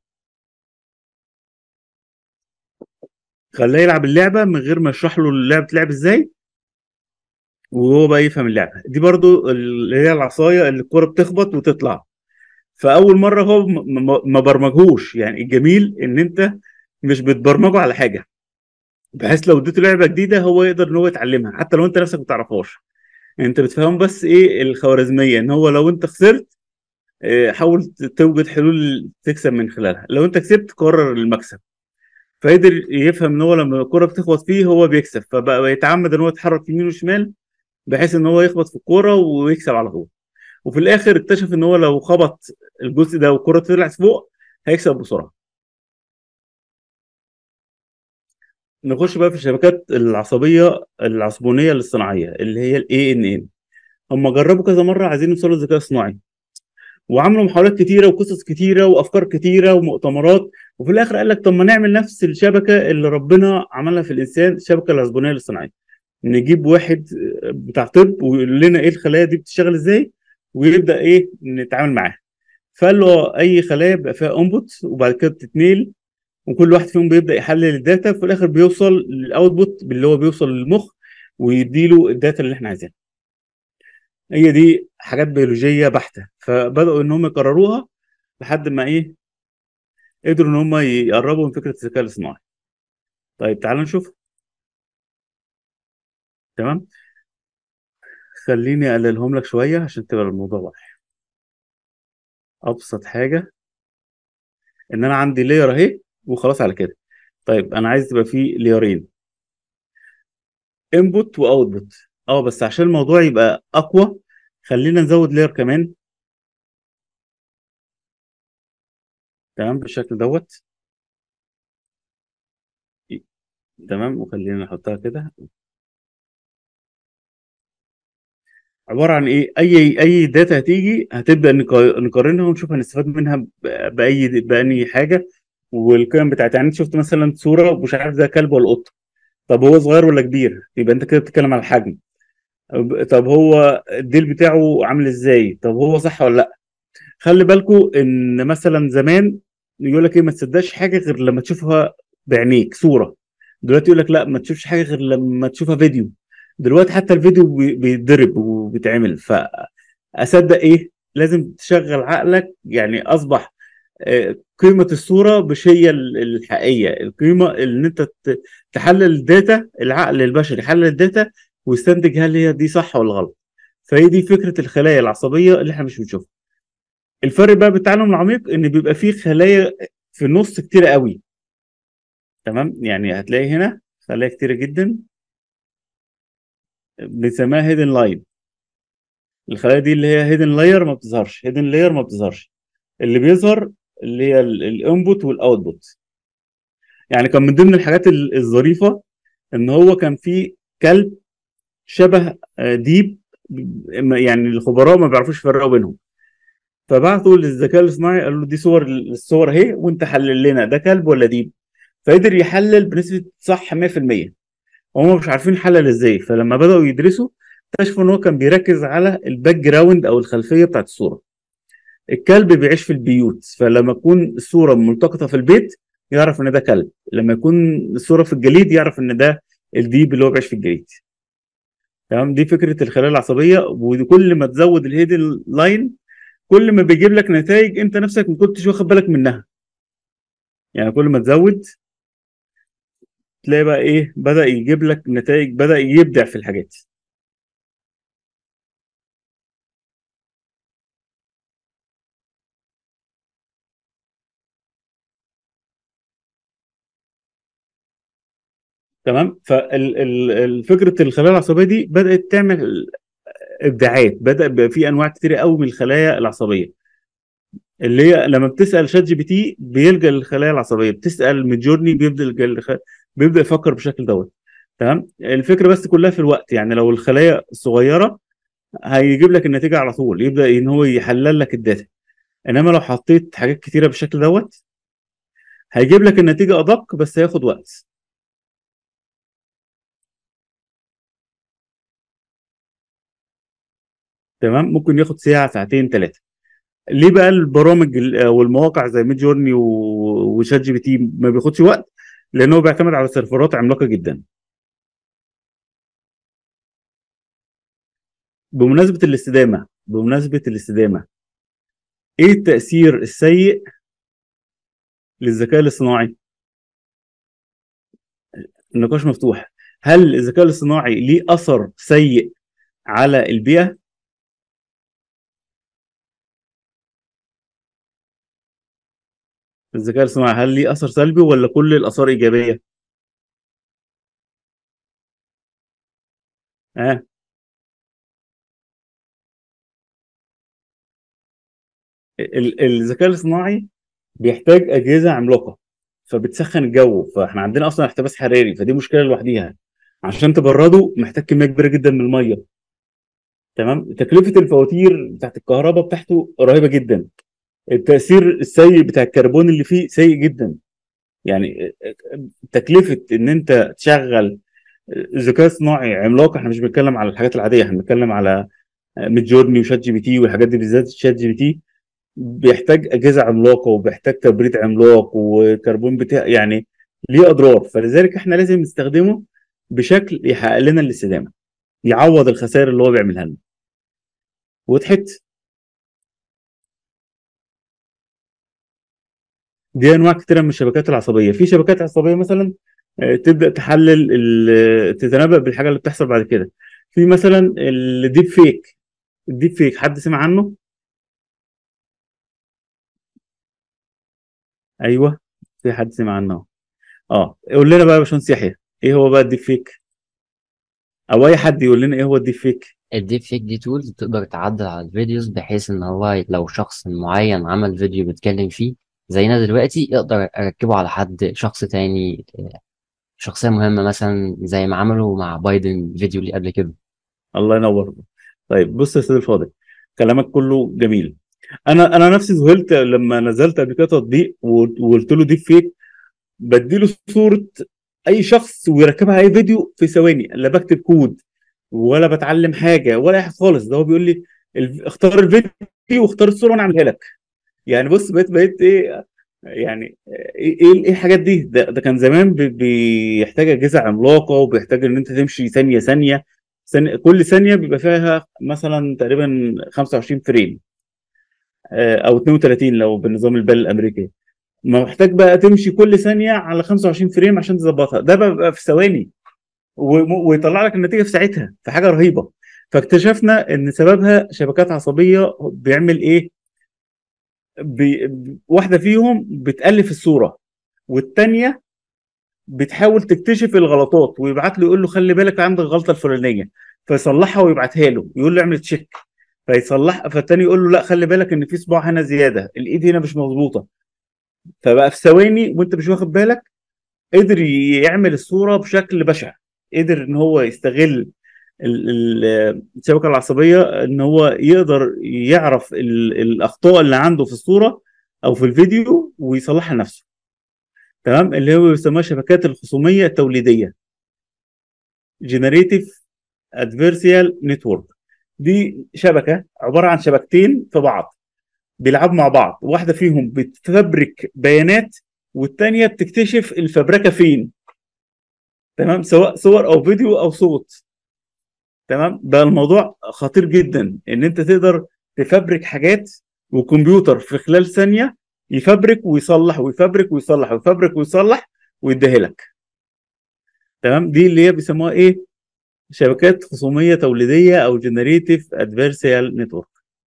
خلاه يلعب اللعبه من غير ما يشرح له اللعبه تلعب ازاي وهو بقى يفهم اللعبه دي برضو اللي هي العصايه اللي الكره بتخبط وتطلع فاول مره هو م- م- ما برمجهوش يعني الجميل ان انت مش بتبرمجه على حاجه بحيث لو اديته لعبه جديده هو يقدر ان هو يتعلمها حتى لو انت نفسك ما تعرفهاش انت بتفهم بس ايه الخوارزميه ان هو لو انت خسرت اه، حاول توجد حلول تكسب من خلالها لو انت كسبت قرر المكسب فقدر يفهم ان هو لما الكوره بتخبط فيه هو بيكسب فبقى يتعمد ان هو يتحرك يمين وشمال بحيث ان هو يخبط في الكوره ويكسب على طول وفي الاخر اكتشف ان هو لو خبط الجزء ده والكره طلعت فوق هيكسب بسرعه نخش بقى في الشبكات العصبيه العصبونيه الاصطناعيه اللي هي الاي ان ان هم جربوا كذا مره عايزين يوصلوا للذكاء الصناعي وعملوا محاولات كتيره وقصص كتيره وافكار كتيره ومؤتمرات وفي الاخر قال لك طب ما نعمل نفس الشبكه اللي ربنا عملها في الانسان الشبكه العصبونيه الاصطناعيه نجيب واحد بتاع طب ويقول لنا ايه الخلايا دي بتشتغل ازاي ويبدا ايه نتعامل معاها فقال له اي خلايا بيبقى فيها انبوت وبعد كده بتتنقل وكل واحد فيهم بيبدا يحلل الداتا في الاخر بيوصل للاوتبوت اللي هو بيوصل للمخ ويديله الداتا اللي احنا عايزينها هي دي حاجات بيولوجيه بحته فبداوا ان هم يكرروها لحد ما ايه قدروا ان هم يقربوا من فكره الذكاء الاصطناعي طيب تعالوا نشوف تمام خليني اقللهم لك شويه عشان تبقى الموضوع واضح ابسط حاجه ان انا عندي لاير اهي وخلاص على كده طيب انا عايز تبقى فيه ليرين انبوت واوتبوت اه بس عشان الموضوع يبقى اقوى خلينا نزود لاير كمان تمام بالشكل دوت تمام وخلينا نحطها كده عباره عن ايه اي اي داتا هتيجي هتبدا نقا- نقارنها ونشوف هنستفاد منها ب- باي بأني حاجه والقيم بتاعتها يعني انت شفت مثلا صوره مش عارف ده كلب ولا قطه طب هو صغير ولا كبير يبقى انت كده بتتكلم على الحجم طب هو الديل بتاعه عامل ازاي طب هو صح ولا لا خلي بالكم ان مثلا زمان يقول لك ايه ما تصدقش حاجه غير لما تشوفها بعينيك صوره دلوقتي يقول لك لا ما تشوفش حاجه غير لما تشوفها فيديو دلوقتي حتى الفيديو بي- بيتضرب وبيتعمل فاصدق ايه لازم تشغل عقلك يعني اصبح آه، قيمه الصوره مش هي ال- الحقيقيه القيمه ان انت ت- تحلل الداتا العقل البشري يحلل الداتا ويستنتج هل هي دي صح ولا غلط فهي دي فكره الخلايا العصبيه اللي احنا مش بنشوفها الفرق بقى بالتعلم العميق ان بيبقى فيه خلايا في النص كتيره قوي تمام يعني هتلاقي هنا خلايا كتيره جدا بنسميها هيدن لاين الخلايا دي اللي هي هيدن لاير ما بتظهرش هيدن لاير ما بتظهرش اللي بيظهر اللي هي الانبوت والاوتبوت يعني كان من ضمن الحاجات ال- الظريفه ان هو كان في كلب شبه آه، ديب ب- يعني الخبراء ما بيعرفوش يفرقوا بينهم فبعتوا للذكاء الاصطناعي قالوا له دي صور الصور اهي وانت حلل لنا ده كلب ولا ديب فقدر يحلل بنسبه صح 100% وهم مش عارفين يحلل ازاي فلما بداوا يدرسوا اكتشفوا ان هو كان بيركز على الباك جراوند او الخلفيه بتاعت الصوره الكلب بيعيش في البيوت فلما تكون الصوره ملتقطه في البيت يعرف ان ده كلب لما يكون الصوره في الجليد يعرف ان ده الديب اللي هو بيعيش في الجليد تمام دي فكره الخلايا العصبيه وكل ما تزود الهيدن لاين كل ما بيجيب لك نتائج انت نفسك ما كنتش واخد بالك منها يعني كل ما تزود تلاقي بقى ايه بدأ يجيب لك نتائج بدأ يبدع في الحاجات تمام فالفكره الخلايا العصبيه دي بدأت تعمل ابداعات بدأ يبقى في انواع كتير قوي من الخلايا العصبيه اللي هي لما بتسأل شات جي بي تي بيلجأ للخلايا العصبيه بتسأل ميدجورني بيبدأ يلجأ للخ- بيبدأ يفكر بالشكل دوت تمام الفكره بس كلها في الوقت يعني لو الخلايا صغيره هيجيب لك النتيجه على طول يبدأ ان هو يحلل لك الداتا انما لو حطيت حاجات كتيره بالشكل دوت هيجيب لك النتيجه ادق بس هياخد وقت تمام ممكن ياخد ساعه ساعتين ثلاثه ليه بقى البرامج ال- والمواقع زي ميد جورني و- وشات جي بي تي ما بياخدش وقت لان هو بيعتمد على سيرفرات عملاقه جدا بمناسبه الاستدامه بمناسبه الاستدامه ايه التاثير السيء للذكاء الاصطناعي النقاش مفتوح هل الذكاء الاصطناعي ليه اثر سيء على البيئه الذكاء الاصطناعي هل ليه اثر سلبي ولا كل الاثار ايجابيه ها ال- الذكاء الاصطناعي بيحتاج اجهزه عملاقه فبتسخن الجو فاحنا عندنا اصلا احتباس حراري فدي مشكله لوحديها عشان تبرده محتاج كميه كبيره جدا من الميه تمام تكلفه الفواتير بتاعت الكهرباء بتاعته رهيبه جدا التاثير السيء بتاع الكربون اللي فيه سيء جدا يعني تكلفه ان انت تشغل ذكاء صناعي عملاق احنا مش بنتكلم على الحاجات العاديه احنا بنتكلم على ميد جورني وشات جي بي تي والحاجات دي بالذات شات جي بي تي بيحتاج اجهزه عملاقه وبيحتاج تبريد عملاق وكربون بتاع يعني ليه اضرار فلذلك احنا لازم نستخدمه بشكل يحقق لنا الاستدامه يعوض الخسائر اللي هو بيعملها لنا وضحت دي انواع كتيره من الشبكات العصبيه في شبكات عصبيه مثلا آه، تبدا تحلل ال- تتنبأ بالحاجه اللي بتحصل بعد كده في مثلا الديب فيك الديب فيك حد سمع عنه ايوه في حد سمع عنه اه قول لنا بقى يا باشمهندس يحيى ايه هو بقى الديب فيك او اي حد يقول لنا ايه هو الديب فيك الديب فيك دي تولز تقدر تعدل على الفيديوز بحيث ان هو لو شخص معين عمل فيديو بيتكلم فيه زينا دلوقتي يقدر اركبه على حد شخص تاني آه، شخصية مهمة مثلا زي ما عملوا مع بايدن فيديو اللي قبل كده الله ينور طيب بص يا سيدي الفاضل كلامك كله جميل انا انا نفسي ذهلت لما نزلت قبل كده تطبيق و- وقلت له ديب فيك بديله صوره اي شخص ويركبها اي فيديو في ثواني لا بكتب كود ولا بتعلم حاجه ولا اي حاجه خالص ده هو بيقول لي ال- اختار الفيديو واختار الصوره وانا اعملها لك يعني بص بقيت بقيت ايه يعني ايه ايه إيه الحاجات دي ده, ده كان زمان بي- بيحتاج اجهزه عملاقه وبيحتاج ان انت تمشي ثانيه ثانيه ثانية كل ثانيه بيبقى فيها مثلا تقريبا 25 فريم آه، او 32 لو بالنظام البال الامريكي ما محتاج بقى تمشي كل ثانيه على 25 فريم عشان تظبطها ده بقى بقى في ثواني و- ويطلع لك النتيجه في ساعتها في حاجه رهيبه فاكتشفنا ان سببها شبكات عصبيه بيعمل ايه بي... واحده فيهم بتالف الصوره والتانيه بتحاول تكتشف الغلطات ويبعت له يقول له خلي بالك عندك غلطه الفلانيه فيصلحها ويبعتها له يقول له اعمل تشيك فيصلح فالتاني يقول له لا خلي بالك ان في صباع هنا زياده الايد هنا مش مظبوطه فبقى في ثواني وانت مش واخد بالك قدر يعمل الصوره بشكل بشع قدر ان هو يستغل ال- ال- الشبكه العصبيه ان هو يقدر يعرف ال- الاخطاء اللي عنده في الصوره او في الفيديو ويصلحها لنفسه تمام اللي هو بيسموها شبكات الخصوميه التوليديه جنريتيف ادفيرسيال نتورك دي شبكه عباره عن شبكتين في بعض بيلعبوا مع بعض واحده فيهم بتفبرك بيانات والتانيه بتكتشف الفبركه فين تمام سواء صور او فيديو او صوت تمام ده الموضوع خطير جدا ان انت تقدر تفبرك حاجات وكمبيوتر في خلال ثانيه يفبرك ويصلح ويفبرك ويصلح ويفبرك ويصلح ويديها لك تمام دي اللي هي بيسموها ايه شبكات خصوميه توليديه او جنريتيف ادفيرسيال نتورك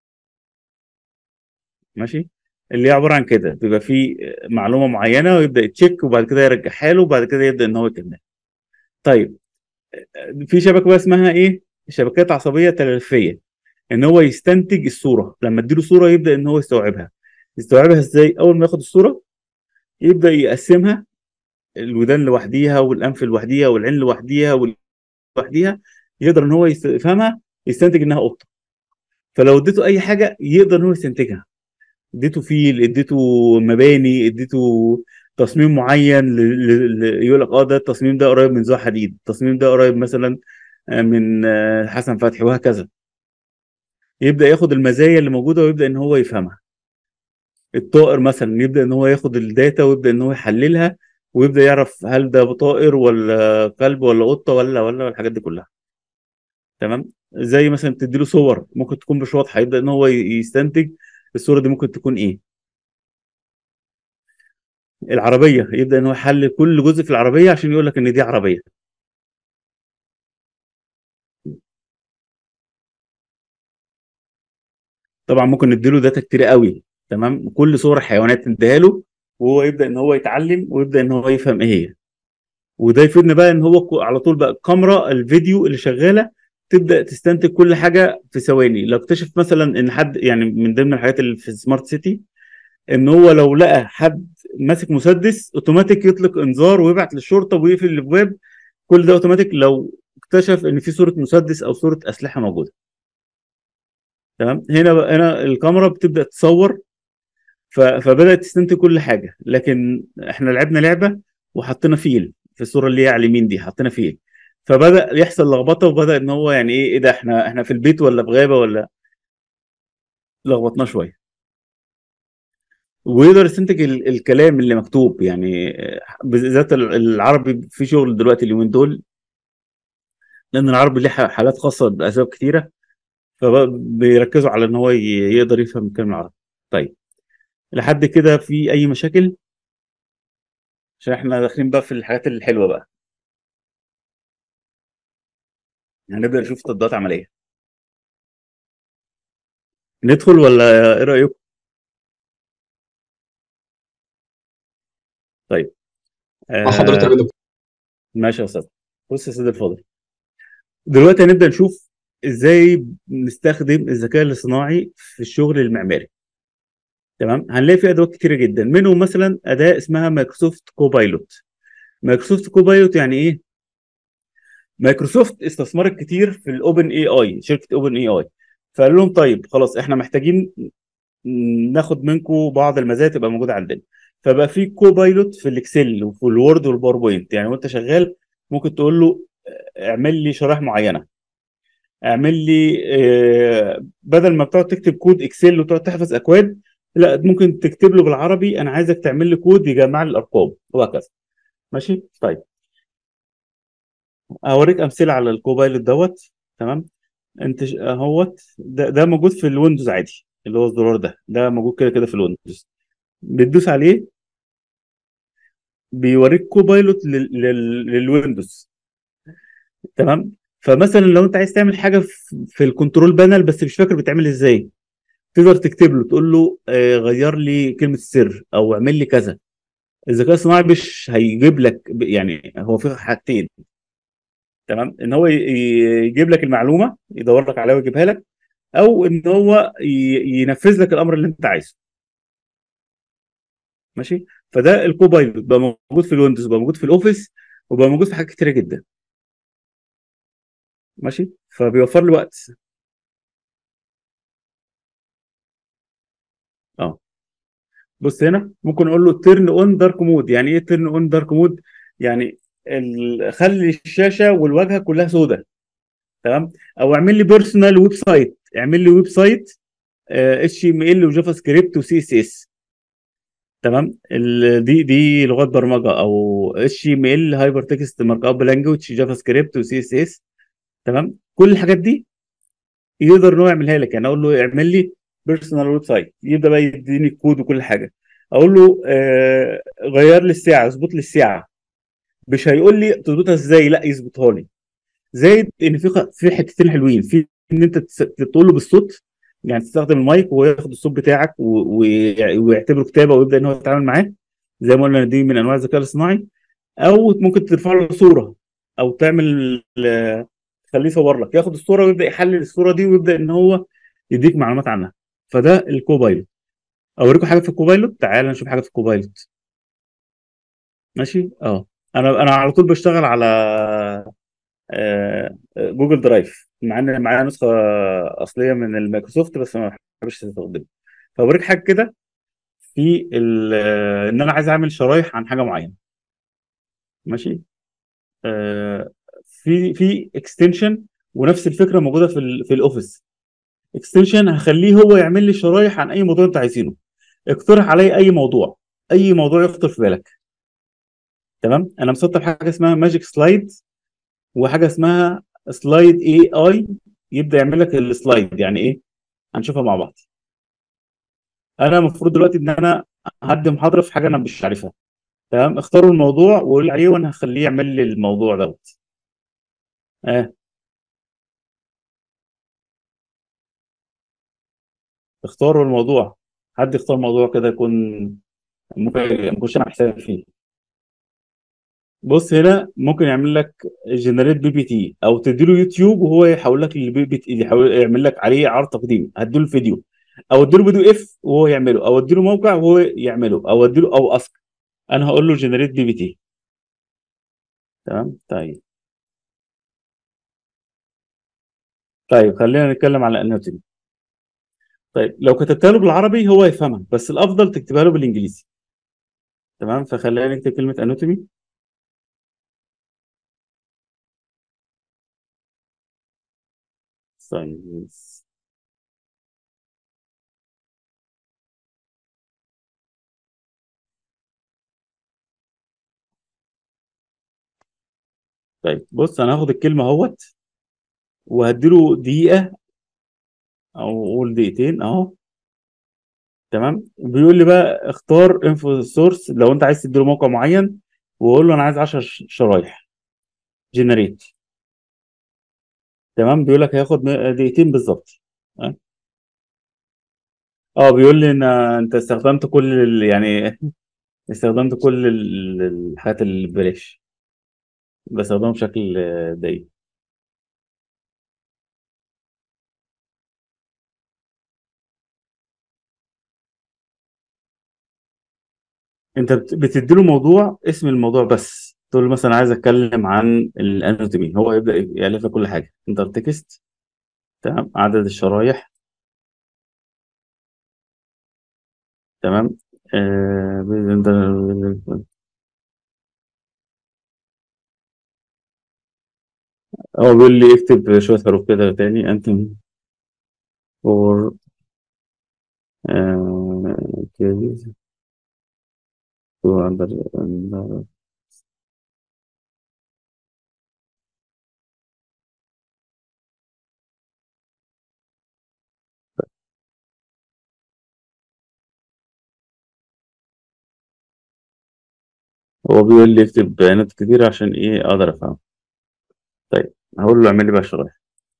ماشي اللي هي عباره عن كده بيبقى في معلومه معينه ويبدا يتشيك وبعد كده يرجعها له وبعد كده يبدا ان هو يكمل طيب في شبكه بقى اسمها ايه شبكات عصبيه تلفيه ان هو يستنتج الصوره لما اديله صوره يبدا ان هو يستوعبها يستوعبها ازاي اول ما ياخد الصوره يبدا يقسمها الودان لوحديها والانف لوحديها والعين لوحديها وال- لوحديها يقدر ان هو يست- يفهمها يستنتج انها قطه فلو اديته اي حاجه يقدر ان هو يستنتجها اديته فيل اديته مباني اديته تصميم معين ل- ل- ل- يقول لك اه ده التصميم ده قريب من ذو حديد التصميم ده قريب مثلا آه، من آه، حسن فتحي وهكذا يبدا ياخد المزايا اللي موجوده ويبدا ان هو يفهمها الطائر مثلا يبدا ان هو ياخد الداتا ويبدا ان هو يحللها ويبدا يعرف هل ده طائر ولا كلب ولا قطه ولا ولا الحاجات دي كلها تمام زي مثلا تديله صور ممكن تكون مش واضحه يبدا ان هو ي- يستنتج الصوره دي ممكن تكون ايه العربيه يبدا ان هو يحلل كل جزء في العربيه عشان يقول لك ان دي عربيه طبعا ممكن نديله داتا كتير قوي تمام كل صور الحيوانات نديها له وهو يبدا ان هو يتعلم ويبدا ان هو يفهم ايه هي وده يفيدنا بقى ان هو ك- على طول بقى الكاميرا الفيديو اللي شغاله تبدا تستنتج كل حاجه في ثواني لو اكتشف مثلا ان حد يعني من ضمن الحاجات اللي في سمارت سيتي ان هو لو لقى حد ماسك مسدس اوتوماتيك يطلق انذار ويبعت للشرطه ويقفل الابواب كل ده اوتوماتيك لو اكتشف ان في صوره مسدس او صوره اسلحه موجوده تمام هنا بقى هنا الكاميرا بتبدا تصور ف- فبدات تستنتج كل حاجه لكن احنا لعبنا لعبه وحطينا فيل في الصوره اللي هي على اليمين دي حطينا فيل فبدا يحصل لخبطه وبدا ان هو يعني ايه ايه ده احنا احنا في البيت ولا في غابه ولا لخبطناه شويه ويقدر يستنتج ال- الكلام اللي مكتوب يعني آه، بالذات ال- العربي في شغل دلوقتي اليومين دول لان العربي ليه ح- حالات خاصه باسباب كتيره فبيركزوا على ان هو ي- يقدر يفهم الكلام العربي طيب لحد كده في اي مشاكل عشان احنا داخلين بقى في الحاجات الحلوه بقى هنبدا نشوف تطبيقات عمليه ندخل ولا ايه رايكم طيب مع حضرتك يا آه دكتور ماشي يا استاذ بص يا سيدي الفاضل دلوقتي هنبدا نشوف ازاي نستخدم الذكاء الاصطناعي في الشغل المعماري تمام هنلاقي في ادوات كتيره جدا منهم مثلا اداه اسمها مايكروسوفت كوبايلوت مايكروسوفت كوبايلوت يعني ايه مايكروسوفت استثمرت كتير في الاوبن اي اي شركه اوبن اي اي فقال لهم طيب خلاص احنا محتاجين ناخد منكم بعض المزايا تبقى موجوده عندنا فبقى في كوبايلوت في الاكسل وفي الوورد والباوربوينت يعني وانت شغال ممكن تقول له اعمل لي شرائح معينه اعمل لي آه، بدل ما بتقعد تكتب كود اكسل وتقعد تحفظ اكواد لا ممكن تكتب له بالعربي انا عايزك تعمل لي كود يجمع لي الارقام وهكذا ماشي طيب اوريك امثله على الكوبايلوت دوت تمام انت ش- اهوت ده, ده موجود في الويندوز عادي اللي هو الزرار ده ده موجود كده كده في الويندوز بتدوس عليه بيوريك كوبايلوت لل... لل... للويندوز تمام فمثلا لو انت عايز تعمل حاجه في, في الكنترول بانل بس مش فاكر بتعمل ازاي تقدر تكتب له تقول له آه، غير لي كلمه السر او اعمل لي كذا الذكاء الصناعي مش هيجيب لك ب- يعني هو في حاجتين تمام ان هو ي- ي- يجيب لك المعلومه يدور لك عليها ويجيبها لك او ان هو ي- ينفذ لك الامر اللي انت عايزه ماشي فده الكوبايلوت بقى موجود في الويندوز بقى موجود في الاوفيس وبقى موجود في حاجات كتيره جدا ماشي فبيوفر لي وقت اه بص هنا ممكن اقول له تيرن اون دارك مود يعني ايه تيرن اون دارك مود يعني ال- خلي الشاشه والواجهه كلها سوداء تمام او اعمل لي بيرسونال ويب سايت اعمل لي ويب سايت اتش تي ام ال وجافا سكريبت وسي اس اس تمام ال- دي دي لغات برمجه او اتش تي ام ال هايبر تكست مارك اب لانجوج جافا سكريبت وسي اس اس تمام كل الحاجات دي يقدر ان هو يعملها لك يعني اقول له اعمل لي بيرسونال ويب سايت يبدا بقى يديني الكود وكل حاجه اقول له آه غير لي الساعه اظبط لي الساعه مش هيقول لي تظبطها ازاي لا يظبطها لي زائد ان في خ- في حتتين حلوين في ان انت تس- تقول له بالصوت يعني تستخدم المايك وهو ياخد الصوت بتاعك و- ويع- ويعتبره كتابه ويبدا ان هو يتعامل معاه زي ما قلنا دي من انواع الذكاء الاصطناعي او ممكن ترفع له صوره او تعمل آه، تخليه يصور لك ياخد الصوره ويبدا يحلل الصوره دي ويبدا ان هو يديك معلومات عنها فده الكوبايلوت اوريكم حاجه في الكوبايلوت تعال نشوف حاجه في الكوبايلوت ماشي اه انا انا على طول بشتغل على آه، جوجل درايف مع ان معايا نسخه اصليه من المايكروسوفت بس ما بحبش استخدمها فاوريك حاجه كده في ال- آه، ان انا عايز اعمل شرايح عن حاجه معينه ماشي آه، في في اكستنشن ونفس الفكره موجوده في ال في الاوفيس اكستنشن هخليه هو يعمل لي شرايح عن اي موضوع انت عايزينه اقترح علي اي موضوع اي موضوع يخطر في بالك تمام انا مسطب حاجه اسمها ماجيك سلايد وحاجه اسمها سلايد اي اي يبدا يعمل لك السلايد يعني ايه هنشوفها مع بعض انا المفروض دلوقتي ان انا هدي محاضره في حاجه انا مش عارفها تمام اختاروا الموضوع وقول عليه وانا هخليه يعمل لي الموضوع دوت اه اختاروا الموضوع حد يختار موضوع كده يكون ممكن ما يكونش انا محتاج فيه بص هنا ممكن يعمل لك جنريت بي بي تي او تديله يوتيوب وهو يحول لك البي بي تي يحول يعمل لك عليه عرض تقديم هديله الفيديو او اديله بي دي اف وهو يعمله او اديله موقع وهو يعمله او اديله او اسك انا هقول له جنريت بي بي تي تمام طيب طيب خلينا نتكلم على الاناتومي طيب لو كتبتها له بالعربي هو يفهمها بس الافضل تكتبها له بالانجليزي تمام فخلينا نكتب كلمه اناتومي ساينس طيب بص انا هاخد الكلمه اهوت وهديله دقيقه او قول دقيقتين اهو تمام بيقول لي بقى اختار انفو سورس لو انت عايز تديله موقع معين وقول له انا عايز 10 شرايح جنريت تمام بيقول لك هياخد م- دقيقتين بالظبط اه آه، بيقول لي ان انت استخدمت كل ال... يعني استخدمت كل ال- الحاجات اللي ببلاش بستخدمها بشكل آه، دقيق انت بت- بتديله موضوع اسم الموضوع بس تقول له مثلا عايز اتكلم عن الاناتومي هو يبدا يالف لك كل حاجه انتر تكست تمام عدد الشرايح تمام آه... هو بيقول لي اكتب شويه حروف كده تاني انتومي فور كيز تو اندر هو بيقول لي اكتب بيانات كتير عشان ايه اقدر افهم طيب هقول له اعمل لي بقى شرايح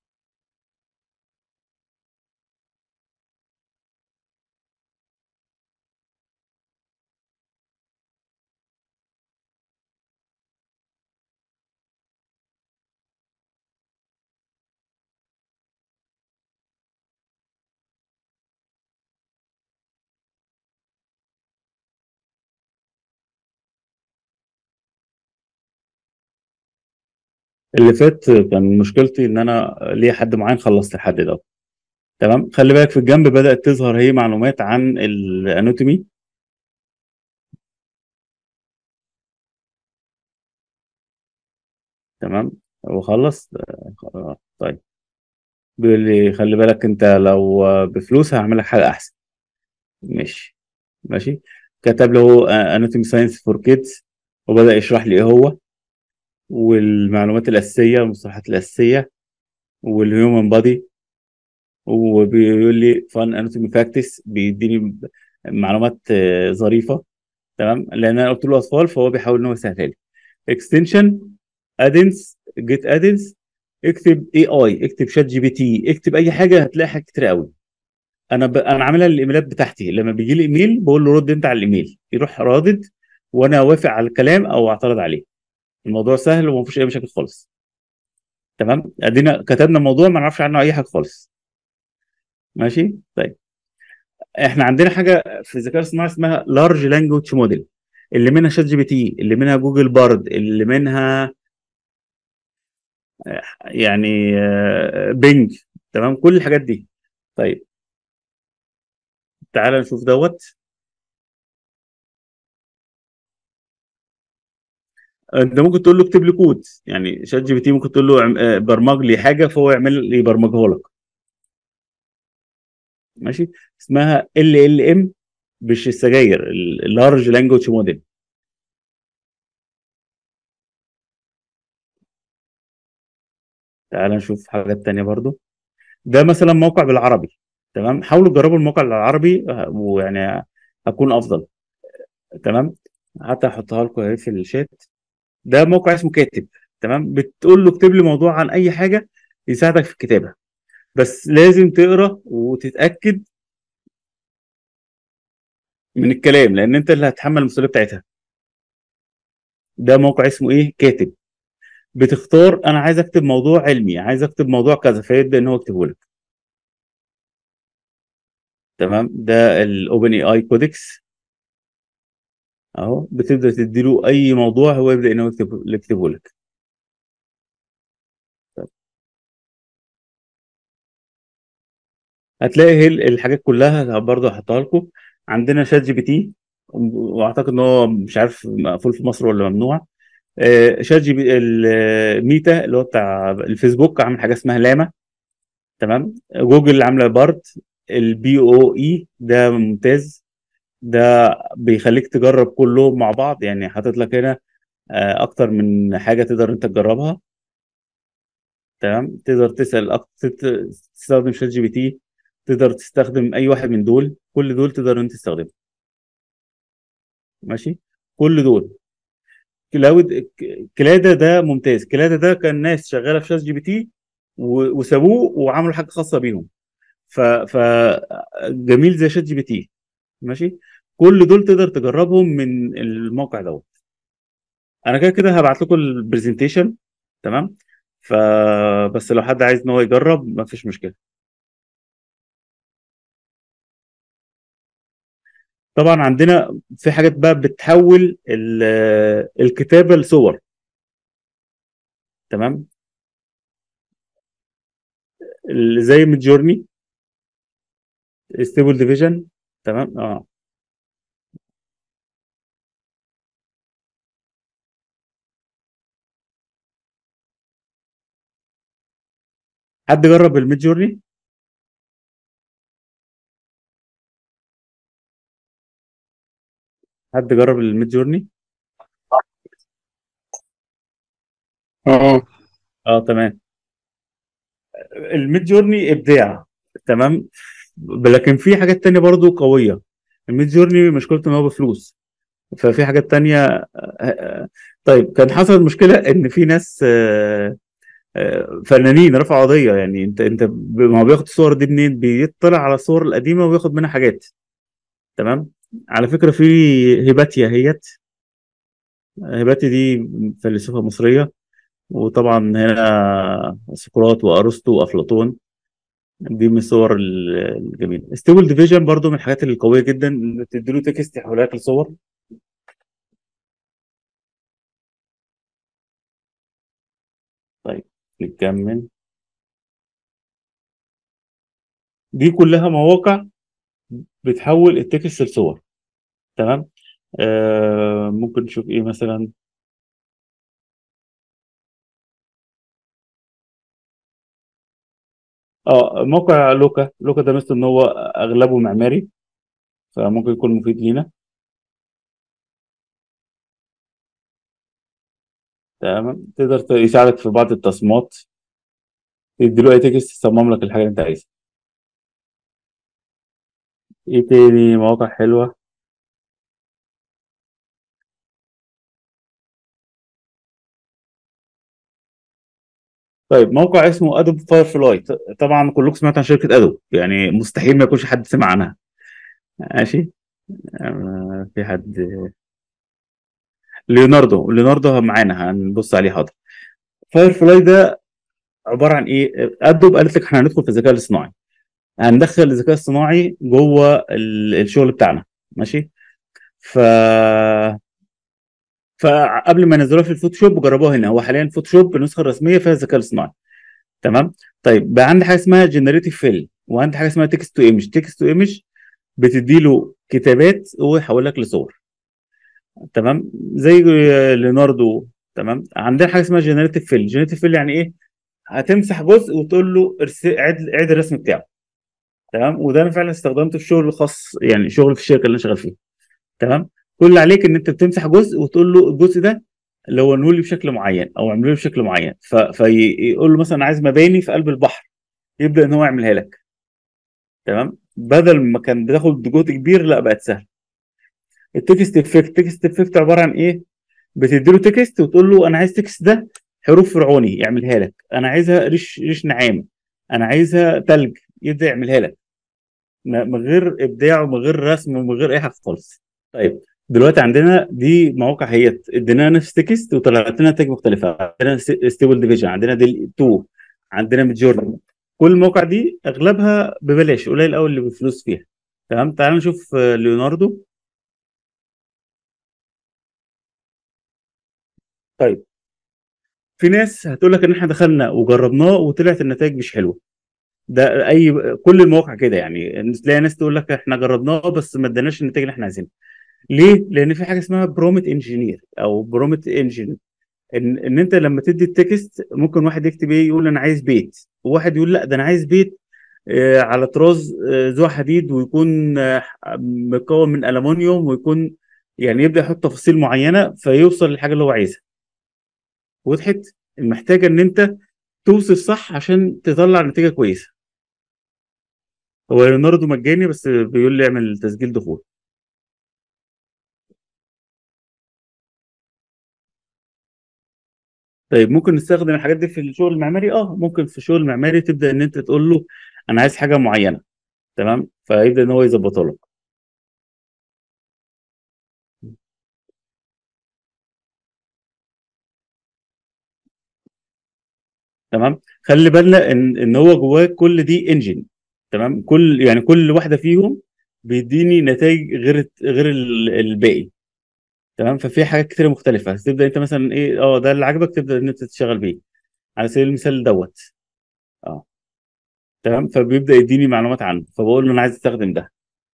اللي فات كان مشكلتي ان انا ليا حد معين خلصت الحد ده تمام خلي بالك في الجنب بدأت تظهر هي معلومات عن الاناتومي تمام وخلص آه، طيب بيقول لي خلي بالك انت لو بفلوس هعمل لك حاجه احسن ماشي ماشي كتب له اناتومي ساينس فور كيدز وبدأ يشرح لي ايه هو والمعلومات الاساسيه المصطلحات الاساسيه والهيومن بادي وبيقول لي فان اناتومي فاكتس بيديني معلومات آه، ظريفه تمام لان انا قلت له اطفال فهو بيحاول ان هو يسهلها لي اكستنشن ادنس جيت ادنس اكتب اي اي اكتب شات جي بي تي اكتب اي حاجه هتلاقي حاجات كتير قوي انا ب... انا عاملها الايميلات بتاعتي لما بيجي لي ايميل بقول له رد انت على الايميل يروح رادد وانا اوافق على الكلام او اعترض عليه الموضوع سهل وما فيش اي مشاكل خالص تمام ادينا كتبنا موضوع ما نعرفش عنه اي حاجه خالص ماشي طيب احنا عندنا حاجه في الذكاء الصناعي اسمها لارج لانجوج موديل اللي منها شات جي بي تي اللي منها جوجل بارد اللي منها آه، يعني آه، بينج تمام كل الحاجات دي طيب تعال نشوف دوت انت ممكن تقول له اكتب لي كود يعني شات جي بي تي ممكن تقول له اعم- آه، برمج لي حاجه فهو يعمل لي يبرمجه لك ماشي اسمها ال ال ام مش السجاير اللارج لانجوج موديل تعال نشوف حاجات تانية برضو ده مثلا موقع بالعربي تمام حاولوا تجربوا الموقع بالعربي آه، ويعني هكون افضل تمام حتى احطها لكم اهي في الشات ده موقع اسمه كاتب تمام بتقول له اكتب لي موضوع عن اي حاجه يساعدك في الكتابه بس لازم تقرا وتتاكد من الكلام لان انت اللي هتحمل المسؤوليه بتاعتها ده موقع اسمه ايه كاتب بتختار انا عايز اكتب موضوع علمي عايز اكتب موضوع كذا فيبدا ان هو يكتبه لك تمام ده الاوبن اي اي كودكس اهو بتبدا تديله اي موضوع هو يبدا ان هو يكتبه يكتبه لك هتلاقي هي الحاجات كلها برضه هحطها لكم عندنا شات جي بي تي واعتقد ان هو مش عارف مقفول في مصر ولا ممنوع آه، شات جي بي الميتا اللي هو بتاع الفيسبوك عامل حاجه اسمها لاما تمام جوجل عامله بارد البي او اي ده ممتاز ده بيخليك تجرب كلهم مع بعض يعني حاطط لك هنا آه، اكتر من حاجه تقدر انت تجربها تمام تقدر تسال أكتر تستخدم شات جي بي تي تقدر تستخدم اي واحد من دول كل دول تقدر انت تستخدمه ماشي كل دول كلاود كلاده ده ممتاز كلاده ده كان ناس شغاله في شات جي بي تي و- وسابوه وعملوا حاجه خاصه بيهم ف ف جميل زي شات جي بي تي ماشي كل دول تقدر تجربهم من الموقع دوت انا كده كده هبعت لكم البرزنتيشن تمام فبس لو حد عايز ان هو يجرب ما فيش مشكله طبعا عندنا في حاجات بقى بتحول ال- الكتابه لصور تمام ال- زي ميد جورني ستيبل ديفيجن تمام اه حد جرب الميد جورني حد جرب الميد جورني اه اه تمام الميد جورني ابداع تمام لكن في حاجات تانية برضو قويه الميد جورني مشكلته ان هو بفلوس ففي حاجات تانية آه، آه، طيب كان حصل مشكله ان في ناس آه، آه، فنانين رفعوا قضيه يعني انت انت ب- ما هو بياخد الصور دي منين بيطلع على الصور القديمه وياخد منها حاجات تمام على فكره في هيباتيا هيت هيباتيا دي فيلسوفه مصريه وطبعا هنا سقراط وارسطو وافلاطون دي من الصور ال- الجميله ستيبل ديفيجن برضو من الحاجات القويه جدا ان تديله تكست يحولها لك لصور طيب نكمل دي كلها مواقع بتحول التكست لصور تمام آه ممكن نشوف ايه مثلا اه موقع لوكا لوكا ده مثل ان هو اغلبه معماري فممكن يكون مفيد لينا تمام تقدر ت- يساعدك في بعض التصميمات تديله اي تكست يصمم لك الحاجه اللي انت عايزها ايه تاني مواقع حلوه طيب موقع اسمه ادوب فاير فلاي طبعا كلكم سمعتوا عن شركه ادوب يعني مستحيل ما يكونش حد سمع عنها ماشي آه، في حد ليوناردو ليوناردو معانا هنبص عليه حاضر فاير فلاي ده عباره عن ايه ادوب قالت لك احنا هندخل في الذكاء الاصطناعي هندخل الذكاء الصناعي جوه ال- الشغل بتاعنا ماشي ف فقبل ما ينزلوها في الفوتوشوب جربوها هنا هو حاليا فوتوشوب النسخه الرسميه فيها الذكاء الاصطناعي تمام طيب بقى عندي حاجه اسمها جنريتيف فيل وعندي حاجه اسمها تكست تو ايمج تكست تو ايمج بتدي له كتابات وهو يحول لك لصور تمام زي ليوناردو تمام عندنا حاجه اسمها جنريتيف فيل جنريتيف فيل يعني ايه هتمسح جزء وتقول له ارس- عد عد الرسم بتاعه تمام وده انا فعلا استخدمته في شغل خاص يعني شغل في الشركه اللي انا شغال فيها تمام كل اللي عليك ان انت بتمسح جزء وتقول له الجزء ده لونه لي بشكل معين او اعمله لي بشكل معين ف... فيقول له مثلا عايز مباني في قلب البحر يبدا ان هو يعملها لك تمام بدل ما كان بتاخد جهد كبير لا بقت سهل التكست افكت التكست افكت عباره عن ايه بتدي له تكست وتقول له انا عايز تكست ده حروف فرعوني يعملها لك انا عايزها ريش ريش نعام انا عايزها تلج يبدا يعملها لك م- من غير ابداع ومن غير رسم ومن غير اي حاجه خالص طيب دلوقتي عندنا دي مواقع هي ادينا نفس تكست وطلعت لنا نتائج مختلفه عندنا ستيبل ديفيجن عندنا ديل 2 عندنا ميدجورني كل المواقع دي اغلبها ببلاش قليل قوي اللي بفلوس فيها تمام تعال نشوف آه، ليوناردو طيب في ناس هتقول لك ان احنا دخلنا وجربناه وطلعت النتائج مش حلوه ده اي كل المواقع كده يعني تلاقي ناس تقول لك احنا جربناه بس ما اداناش النتيجه اللي احنا عايزينها ليه؟ لان في حاجه اسمها برومت انجينير او برومت انجن ان ان انت لما تدي التكست ممكن واحد يكتب ايه يقول انا عايز بيت وواحد يقول لا ده انا عايز بيت آه، على طراز آه، ذو حديد ويكون آه، مكون من الومنيوم ويكون يعني يبدا يحط تفاصيل معينه فيوصل للحاجه اللي هو عايزها وضحت محتاجه ان انت توصف صح عشان تطلع نتيجه كويسه هو ليوناردو مجاني بس بيقول لي اعمل تسجيل دخول طيب ممكن نستخدم الحاجات دي في الشغل المعماري اه ممكن في الشغل المعماري تبدا ان انت تقول له انا عايز حاجه معينه تمام فيبدا ان هو يظبطها لك تمام خلي بالنا ان ان هو جواه كل دي انجن تمام كل يعني كل واحده فيهم بيديني نتائج غير غير ال- الباقي تمام ففي حاجات كتيره مختلفه تبدا انت مثلا ايه اه ده اللي عجبك تبدا ان انت تشتغل بيه على سبيل المثال دوت اه تمام فبيبدا يديني معلومات عنه فبقول له انا عايز استخدم ده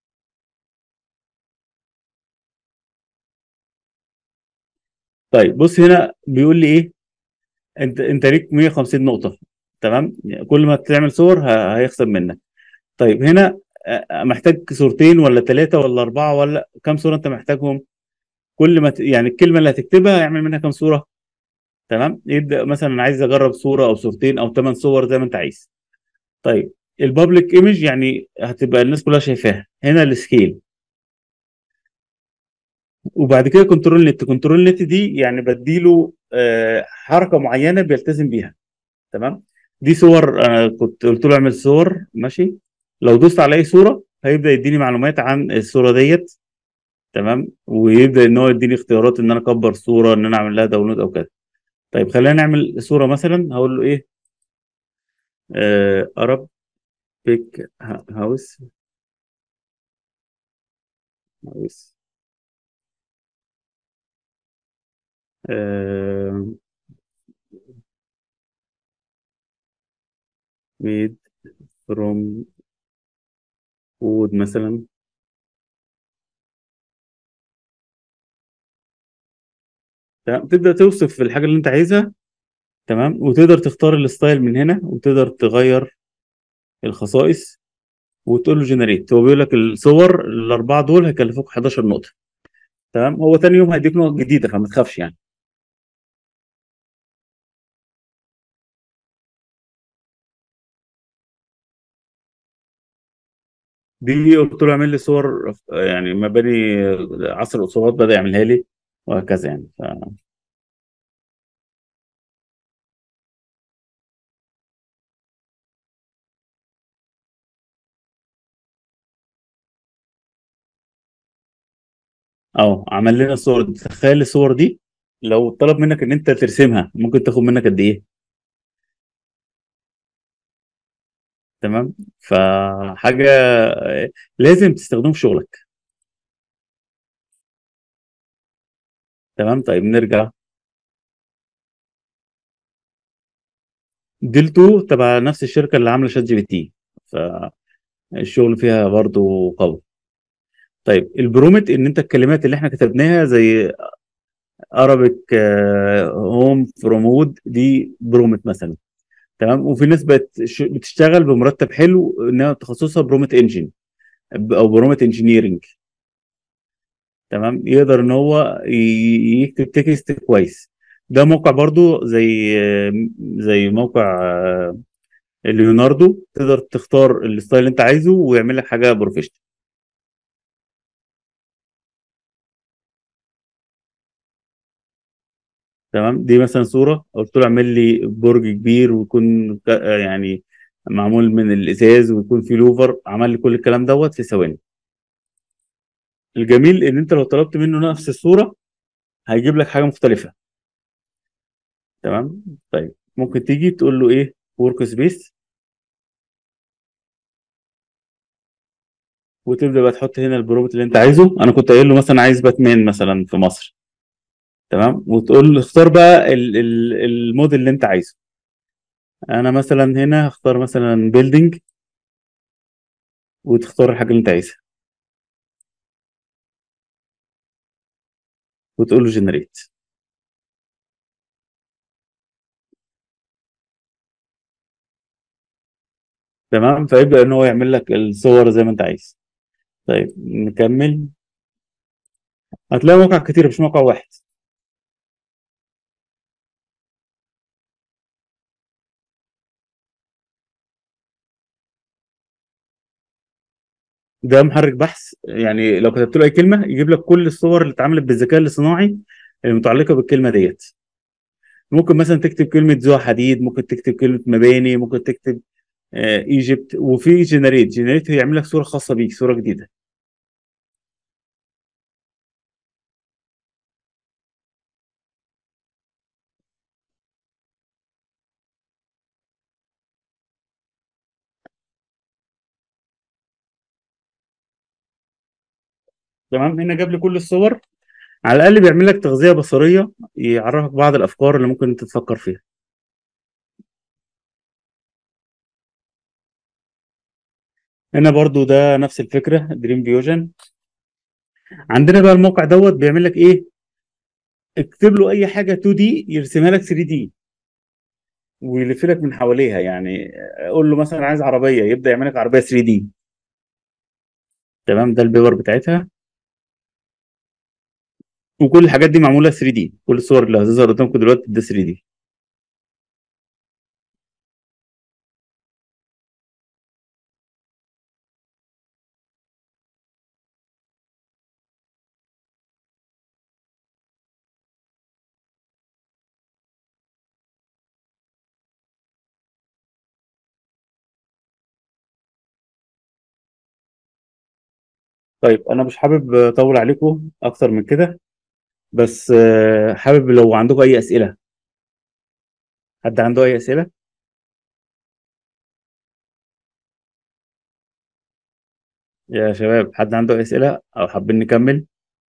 طيب بص هنا بيقول لي ايه انت انت ليك 150 نقطه تمام كل ما تعمل صور ه- هيخصم منك طيب هنا آه، محتاج صورتين ولا ثلاثه ولا اربعه ولا كم صوره انت محتاجهم كل ما ت... يعني الكلمه اللي هتكتبها يعمل منها كم صوره تمام يبدا مثلا أنا عايز اجرب صوره او صورتين او ثمان صور زي ما انت عايز طيب البابليك ايمج يعني هتبقى الناس كلها شايفاها هنا السكيل وبعد كده كنترول نت كنترول نت دي يعني بديله آه، حركه معينه بيلتزم بيها تمام دي صور انا كنت قلت له اعمل صور ماشي لو دوست على اي صوره هيبدا يديني معلومات عن الصوره ديت تمام ويبدا ان هو يديني اختيارات ان انا اكبر صوره ان انا اعمل لها داونلود او كده طيب خلينا نعمل صوره مثلا هقول له ايه آه ارب بيك هاوس هاوس آه made from wood مثلا تمام تبدأ توصف الحاجة اللي انت عايزها تمام وتقدر تختار الستايل من هنا وتقدر تغير الخصائص وتقول له جنريت هو بيقول لك الصور الأربعة دول هيكلفوك 11 نقطة تمام هو تاني يوم هيديك نقط جديدة فما تخافش يعني دي قلت له اعمل لي صور يعني مباني عصر الأسطورات بدأ يعملها لي وهكذا يعني ف... اه عمل لنا الصور دي تخيل الصور دي لو طلب منك ان انت ترسمها ممكن تاخد منك قد ايه تمام فحاجه لازم تستخدمه في شغلك تمام طيب نرجع ديل 2 تبع نفس الشركه اللي عامله شات جي بي تي فالشغل فيها برضو قوي طيب البرومت ان انت الكلمات اللي احنا كتبناها زي Arabic هوم فروم وود دي برومت مثلا تمام وفي ناس بقت ش- بتشتغل بمرتب حلو انها تخصصها برومت انجن او برومت انجينيرنج تمام يقدر ان هو ي- يكتب تكست كويس ده موقع برضو زي زي موقع آه، ليوناردو تقدر تختار الستايل اللي انت عايزه ويعمل لك حاجه بروفيشنال تمام دي مثلا صوره قلت له اعمل لي برج كبير ويكون ك- آه، يعني معمول من الازاز ويكون فيه لوفر عمل لي كل الكلام دوت في ثواني الجميل ان انت لو طلبت منه نفس الصوره هيجيب لك حاجه مختلفه تمام طيب ممكن تيجي تقول له ايه ورك سبيس وتبدا بقى تحط هنا البرومت اللي انت عايزه انا كنت قايل له مثلا عايز باتمان مثلا في مصر تمام وتقول له اختار بقى ال- ال- الموديل اللي انت عايزه انا مثلا هنا هختار مثلا بيلدينج وتختار الحاجه اللي انت عايزها وتقول له جنريت تمام فيبدأ ان هو يعمل لك الصور زي ما انت عايز طيب نكمل هتلاقي مواقع كتير مش موقع واحد ده محرك بحث يعني لو كتبت له اي كلمه يجيب لك كل الصور اللي اتعملت بالذكاء الاصطناعي المتعلقه بالكلمه ديت ممكن مثلا تكتب كلمه ذو حديد ممكن تكتب كلمه مباني ممكن تكتب آه، ايجيبت وفي جنريت جنريت هيعمل لك صوره خاصه بيك صوره جديده تمام هنا جاب لي كل الصور على الاقل بيعمل لك تغذيه بصريه يعرفك بعض الافكار اللي ممكن انت تفكر فيها هنا برضو ده نفس الفكره دريم فيوجن عندنا بقى الموقع دوت بيعمل لك ايه اكتب له اي حاجه 2 دي يرسمها لك 3 دي ويلف لك من حواليها يعني قول له مثلا عايز عربيه يبدا يعمل لك عربيه 3 دي تمام ده البيبر بتاعتها وكل الحاجات دي معموله 3 دي كل الصور اللي هتظهر قدامكم دلوقتي ده 3 دي طيب انا مش حابب اطول عليكم اكتر من كده بس آه، حابب لو عندكم اي اسئله حد عنده اي اسئله يا شباب حد عنده أي اسئله او حابين نكمل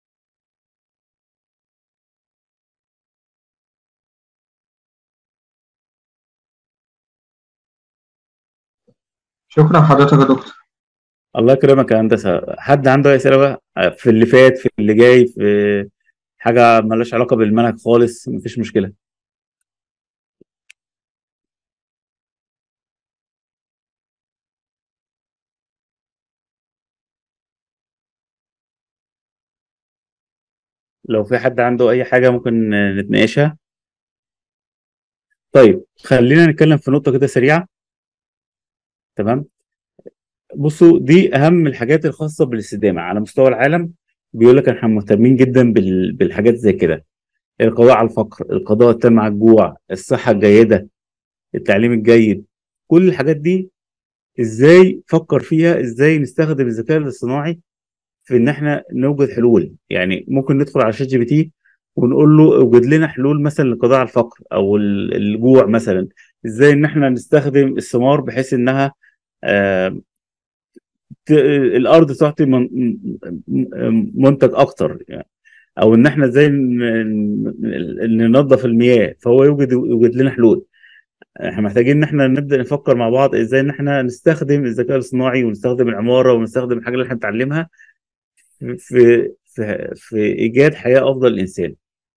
شكرا حضرتك يا دكتور الله يكرمك يا هندسه حد عنده اي اسئله بقى في اللي فات في اللي جاي في حاجه مالهاش علاقه بالمنهج خالص مفيش مشكله لو في حد عنده اي حاجه ممكن نتناقشها طيب خلينا نتكلم في نقطه كده سريعه تمام بصوا دي اهم الحاجات الخاصه بالاستدامه على مستوى العالم بيقول لك احنا مهتمين جدا بال- بالحاجات زي كده القضاء على الفقر القضاء التام على الجوع الصحه الجيده التعليم الجيد كل الحاجات دي ازاي فكر فيها ازاي نستخدم الذكاء الاصطناعي في ان احنا نوجد حلول يعني ممكن ندخل على شات جي بي تي ونقول له اوجد لنا حلول مثلا للقضاء على الفقر او ال- الجوع مثلا ازاي ان احنا نستخدم الثمار بحيث انها آه ت- الارض تعطي من- م- منتج اكتر يعني او ان احنا ازاي ن- ن- ننظف المياه فهو يوجد يوجد لنا حلول احنا محتاجين ان احنا نبدا نفكر مع بعض ازاي ان احنا نستخدم الذكاء الاصطناعي ونستخدم العماره ونستخدم الحاجه اللي احنا بنتعلمها في في في ايجاد حياه افضل للانسان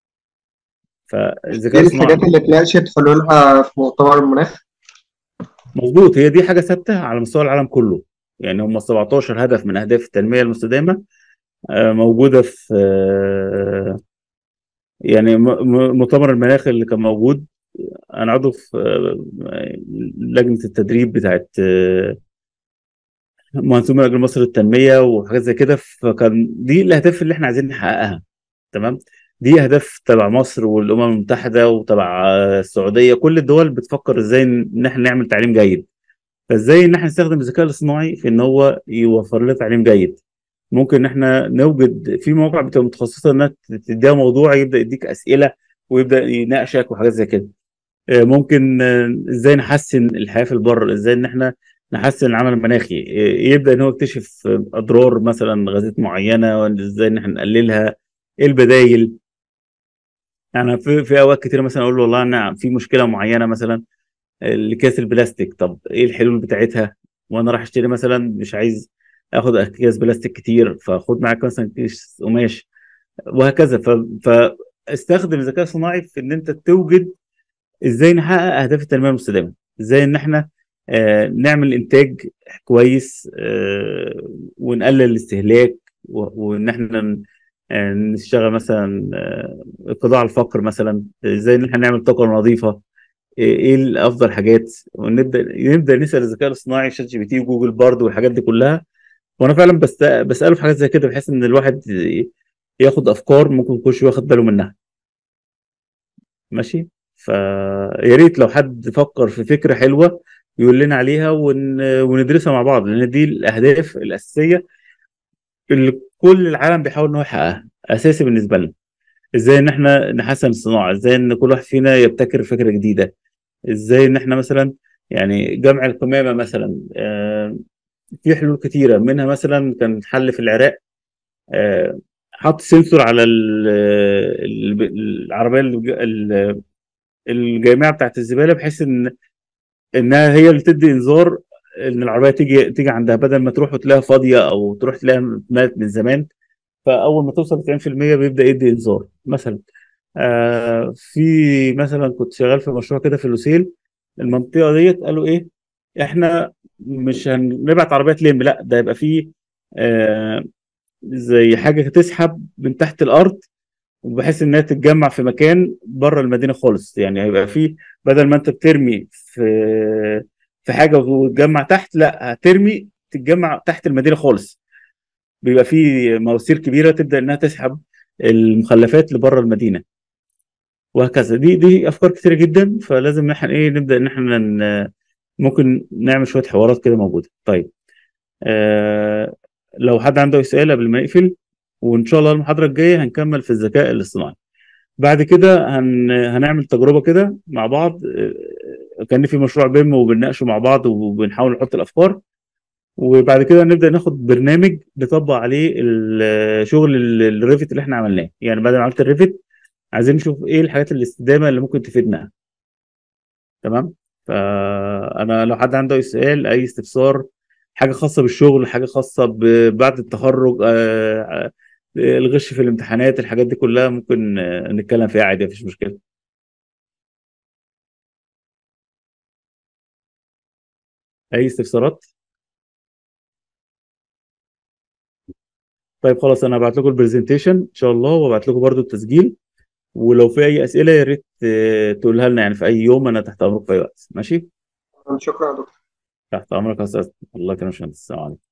فالذكاء ايه الاصطناعي الحاجات اللي اتناقشت حلولها في مؤتمر المناخ؟ مظبوط هي دي حاجه ثابته على مستوى العالم كله يعني هم 17 هدف من اهداف التنميه المستدامه آه، موجوده في آه، يعني م- م- مؤتمر المناخ اللي كان موجود انا عضو في آه، لجنه التدريب بتاعت آه، مهندسين من اجل مصر للتنميه وحاجات زي كده فكان دي الاهداف اللي احنا عايزين نحققها تمام دي اهداف تبع مصر والامم المتحده وتبع آه، السعوديه كل الدول بتفكر ازاي ان احنا نعمل تعليم جيد فازاي ان احنا نستخدم الذكاء الاصطناعي في ان هو يوفر لنا تعليم جيد ممكن ان احنا نوجد في مواقع بتبقى متخصصه انها تديها موضوع يبدا يديك اسئله ويبدا يناقشك وحاجات زي كده آه، ممكن آه، ازاي نحسن الحياه في البر ازاي ان احنا نحسن العمل المناخي آه، يبدا ان هو يكتشف آه، اضرار مثلا غازات معينه ازاي ان احنا نقللها ايه البدايل يعني في في اوقات كتير مثلا اقول له والله انا في مشكله معينه مثلا الاكياس البلاستيك طب ايه الحلول بتاعتها وانا راح اشتري مثلا مش عايز اخد اكياس بلاستيك كتير فخد معاك مثلا كيس قماش وهكذا ف... فاستخدم الذكاء الصناعي في ان انت توجد ازاي نحقق اهداف التنميه المستدامه ازاي ان احنا آه نعمل انتاج كويس آه ونقلل الاستهلاك و- وان احنا ن- آه، نشتغل مثلا آه، القضاء على الفقر مثلا ازاي ان احنا نعمل طاقه نظيفه ايه إيه الافضل حاجات ونبدا نبدا نسال الذكاء الاصطناعي شات جي بي تي وجوجل بارد والحاجات دي كلها وانا فعلا بست... بساله في حاجات زي كده بحيث ان الواحد ي- ياخد افكار ممكن يكونش واخد باله منها ماشي فيا ريت لو حد فكر في فكره حلوه يقول لنا عليها ون... وندرسها مع بعض لان دي الاهداف الاساسيه اللي كل العالم بيحاول ان هو يحققها اساسي بالنسبه لنا ازاي ان احنا نحسن الصناعه ازاي ان كل واحد فينا يبتكر فكره جديده ازاي ان احنا مثلا يعني جمع القمامه مثلا آه، في حلول كتيره منها مثلا كان حل في العراق آه، حط سنسور على ال- ال- العربيه الج- ال- الجامعه بتاعت الزباله بحيث ان انها هي اللي تدي انذار ان العربيه تيجي تيجي عندها بدل ما تروح وتلاقيها فاضيه او تروح تلاقيها ماتت من زمان فاول ما توصل 90% بيبدا يدي انذار مثلا آه في مثلا كنت شغال في مشروع كده في لوسيل المنطقه ديت قالوا ايه احنا مش هنبعت عربيه تلم لا ده يبقى فيه آه زي حاجه تسحب من تحت الارض بحيث انها تتجمع في مكان بره المدينه خالص يعني هيبقى فيه بدل ما انت بترمي في في حاجه وتجمع تحت لا هترمي تتجمع تحت المدينه خالص بيبقى فيه مواسير كبيره تبدا انها تسحب المخلفات لبره المدينه وهكذا دي دي افكار كتيره جدا فلازم ان احنا ايه نبدا ان احنا ن- ممكن نعمل شويه حوارات كده موجوده طيب آه لو حد عنده أي سؤال قبل ما يقفل وان شاء الله المحاضره الجايه هنكمل في الذكاء الاصطناعي بعد كده هن... هنعمل تجربه كده مع بعض آه، كان في مشروع بيم وبنناقشه مع بعض وبنحاول نحط الافكار وبعد كده نبدا ناخد برنامج نطبق عليه الشغل ال- الريفت اللي احنا عملناه يعني بعد ما عملت الريفت عايزين نشوف ايه الحاجات الاستدامه اللي ممكن تفيدنا تمام فانا لو حد عنده اي سؤال اي استفسار حاجه خاصه بالشغل حاجه خاصه ب- بعد التخرج آه، آه، الغش في الامتحانات الحاجات دي كلها ممكن آه، نتكلم فيها عادي مفيش مشكله اي استفسارات طيب خلاص انا هبعت لكم البرزنتيشن ان شاء الله وابعت لكم برضو التسجيل ولو في اي اسئله يا ريت آه، تقولها لنا يعني في اي يوم انا تحت امرك في اي وقت ماشي شكرا يا دكتور تحت امرك يا استاذ الله يكرمك يا باشمهندس. السلام عليكم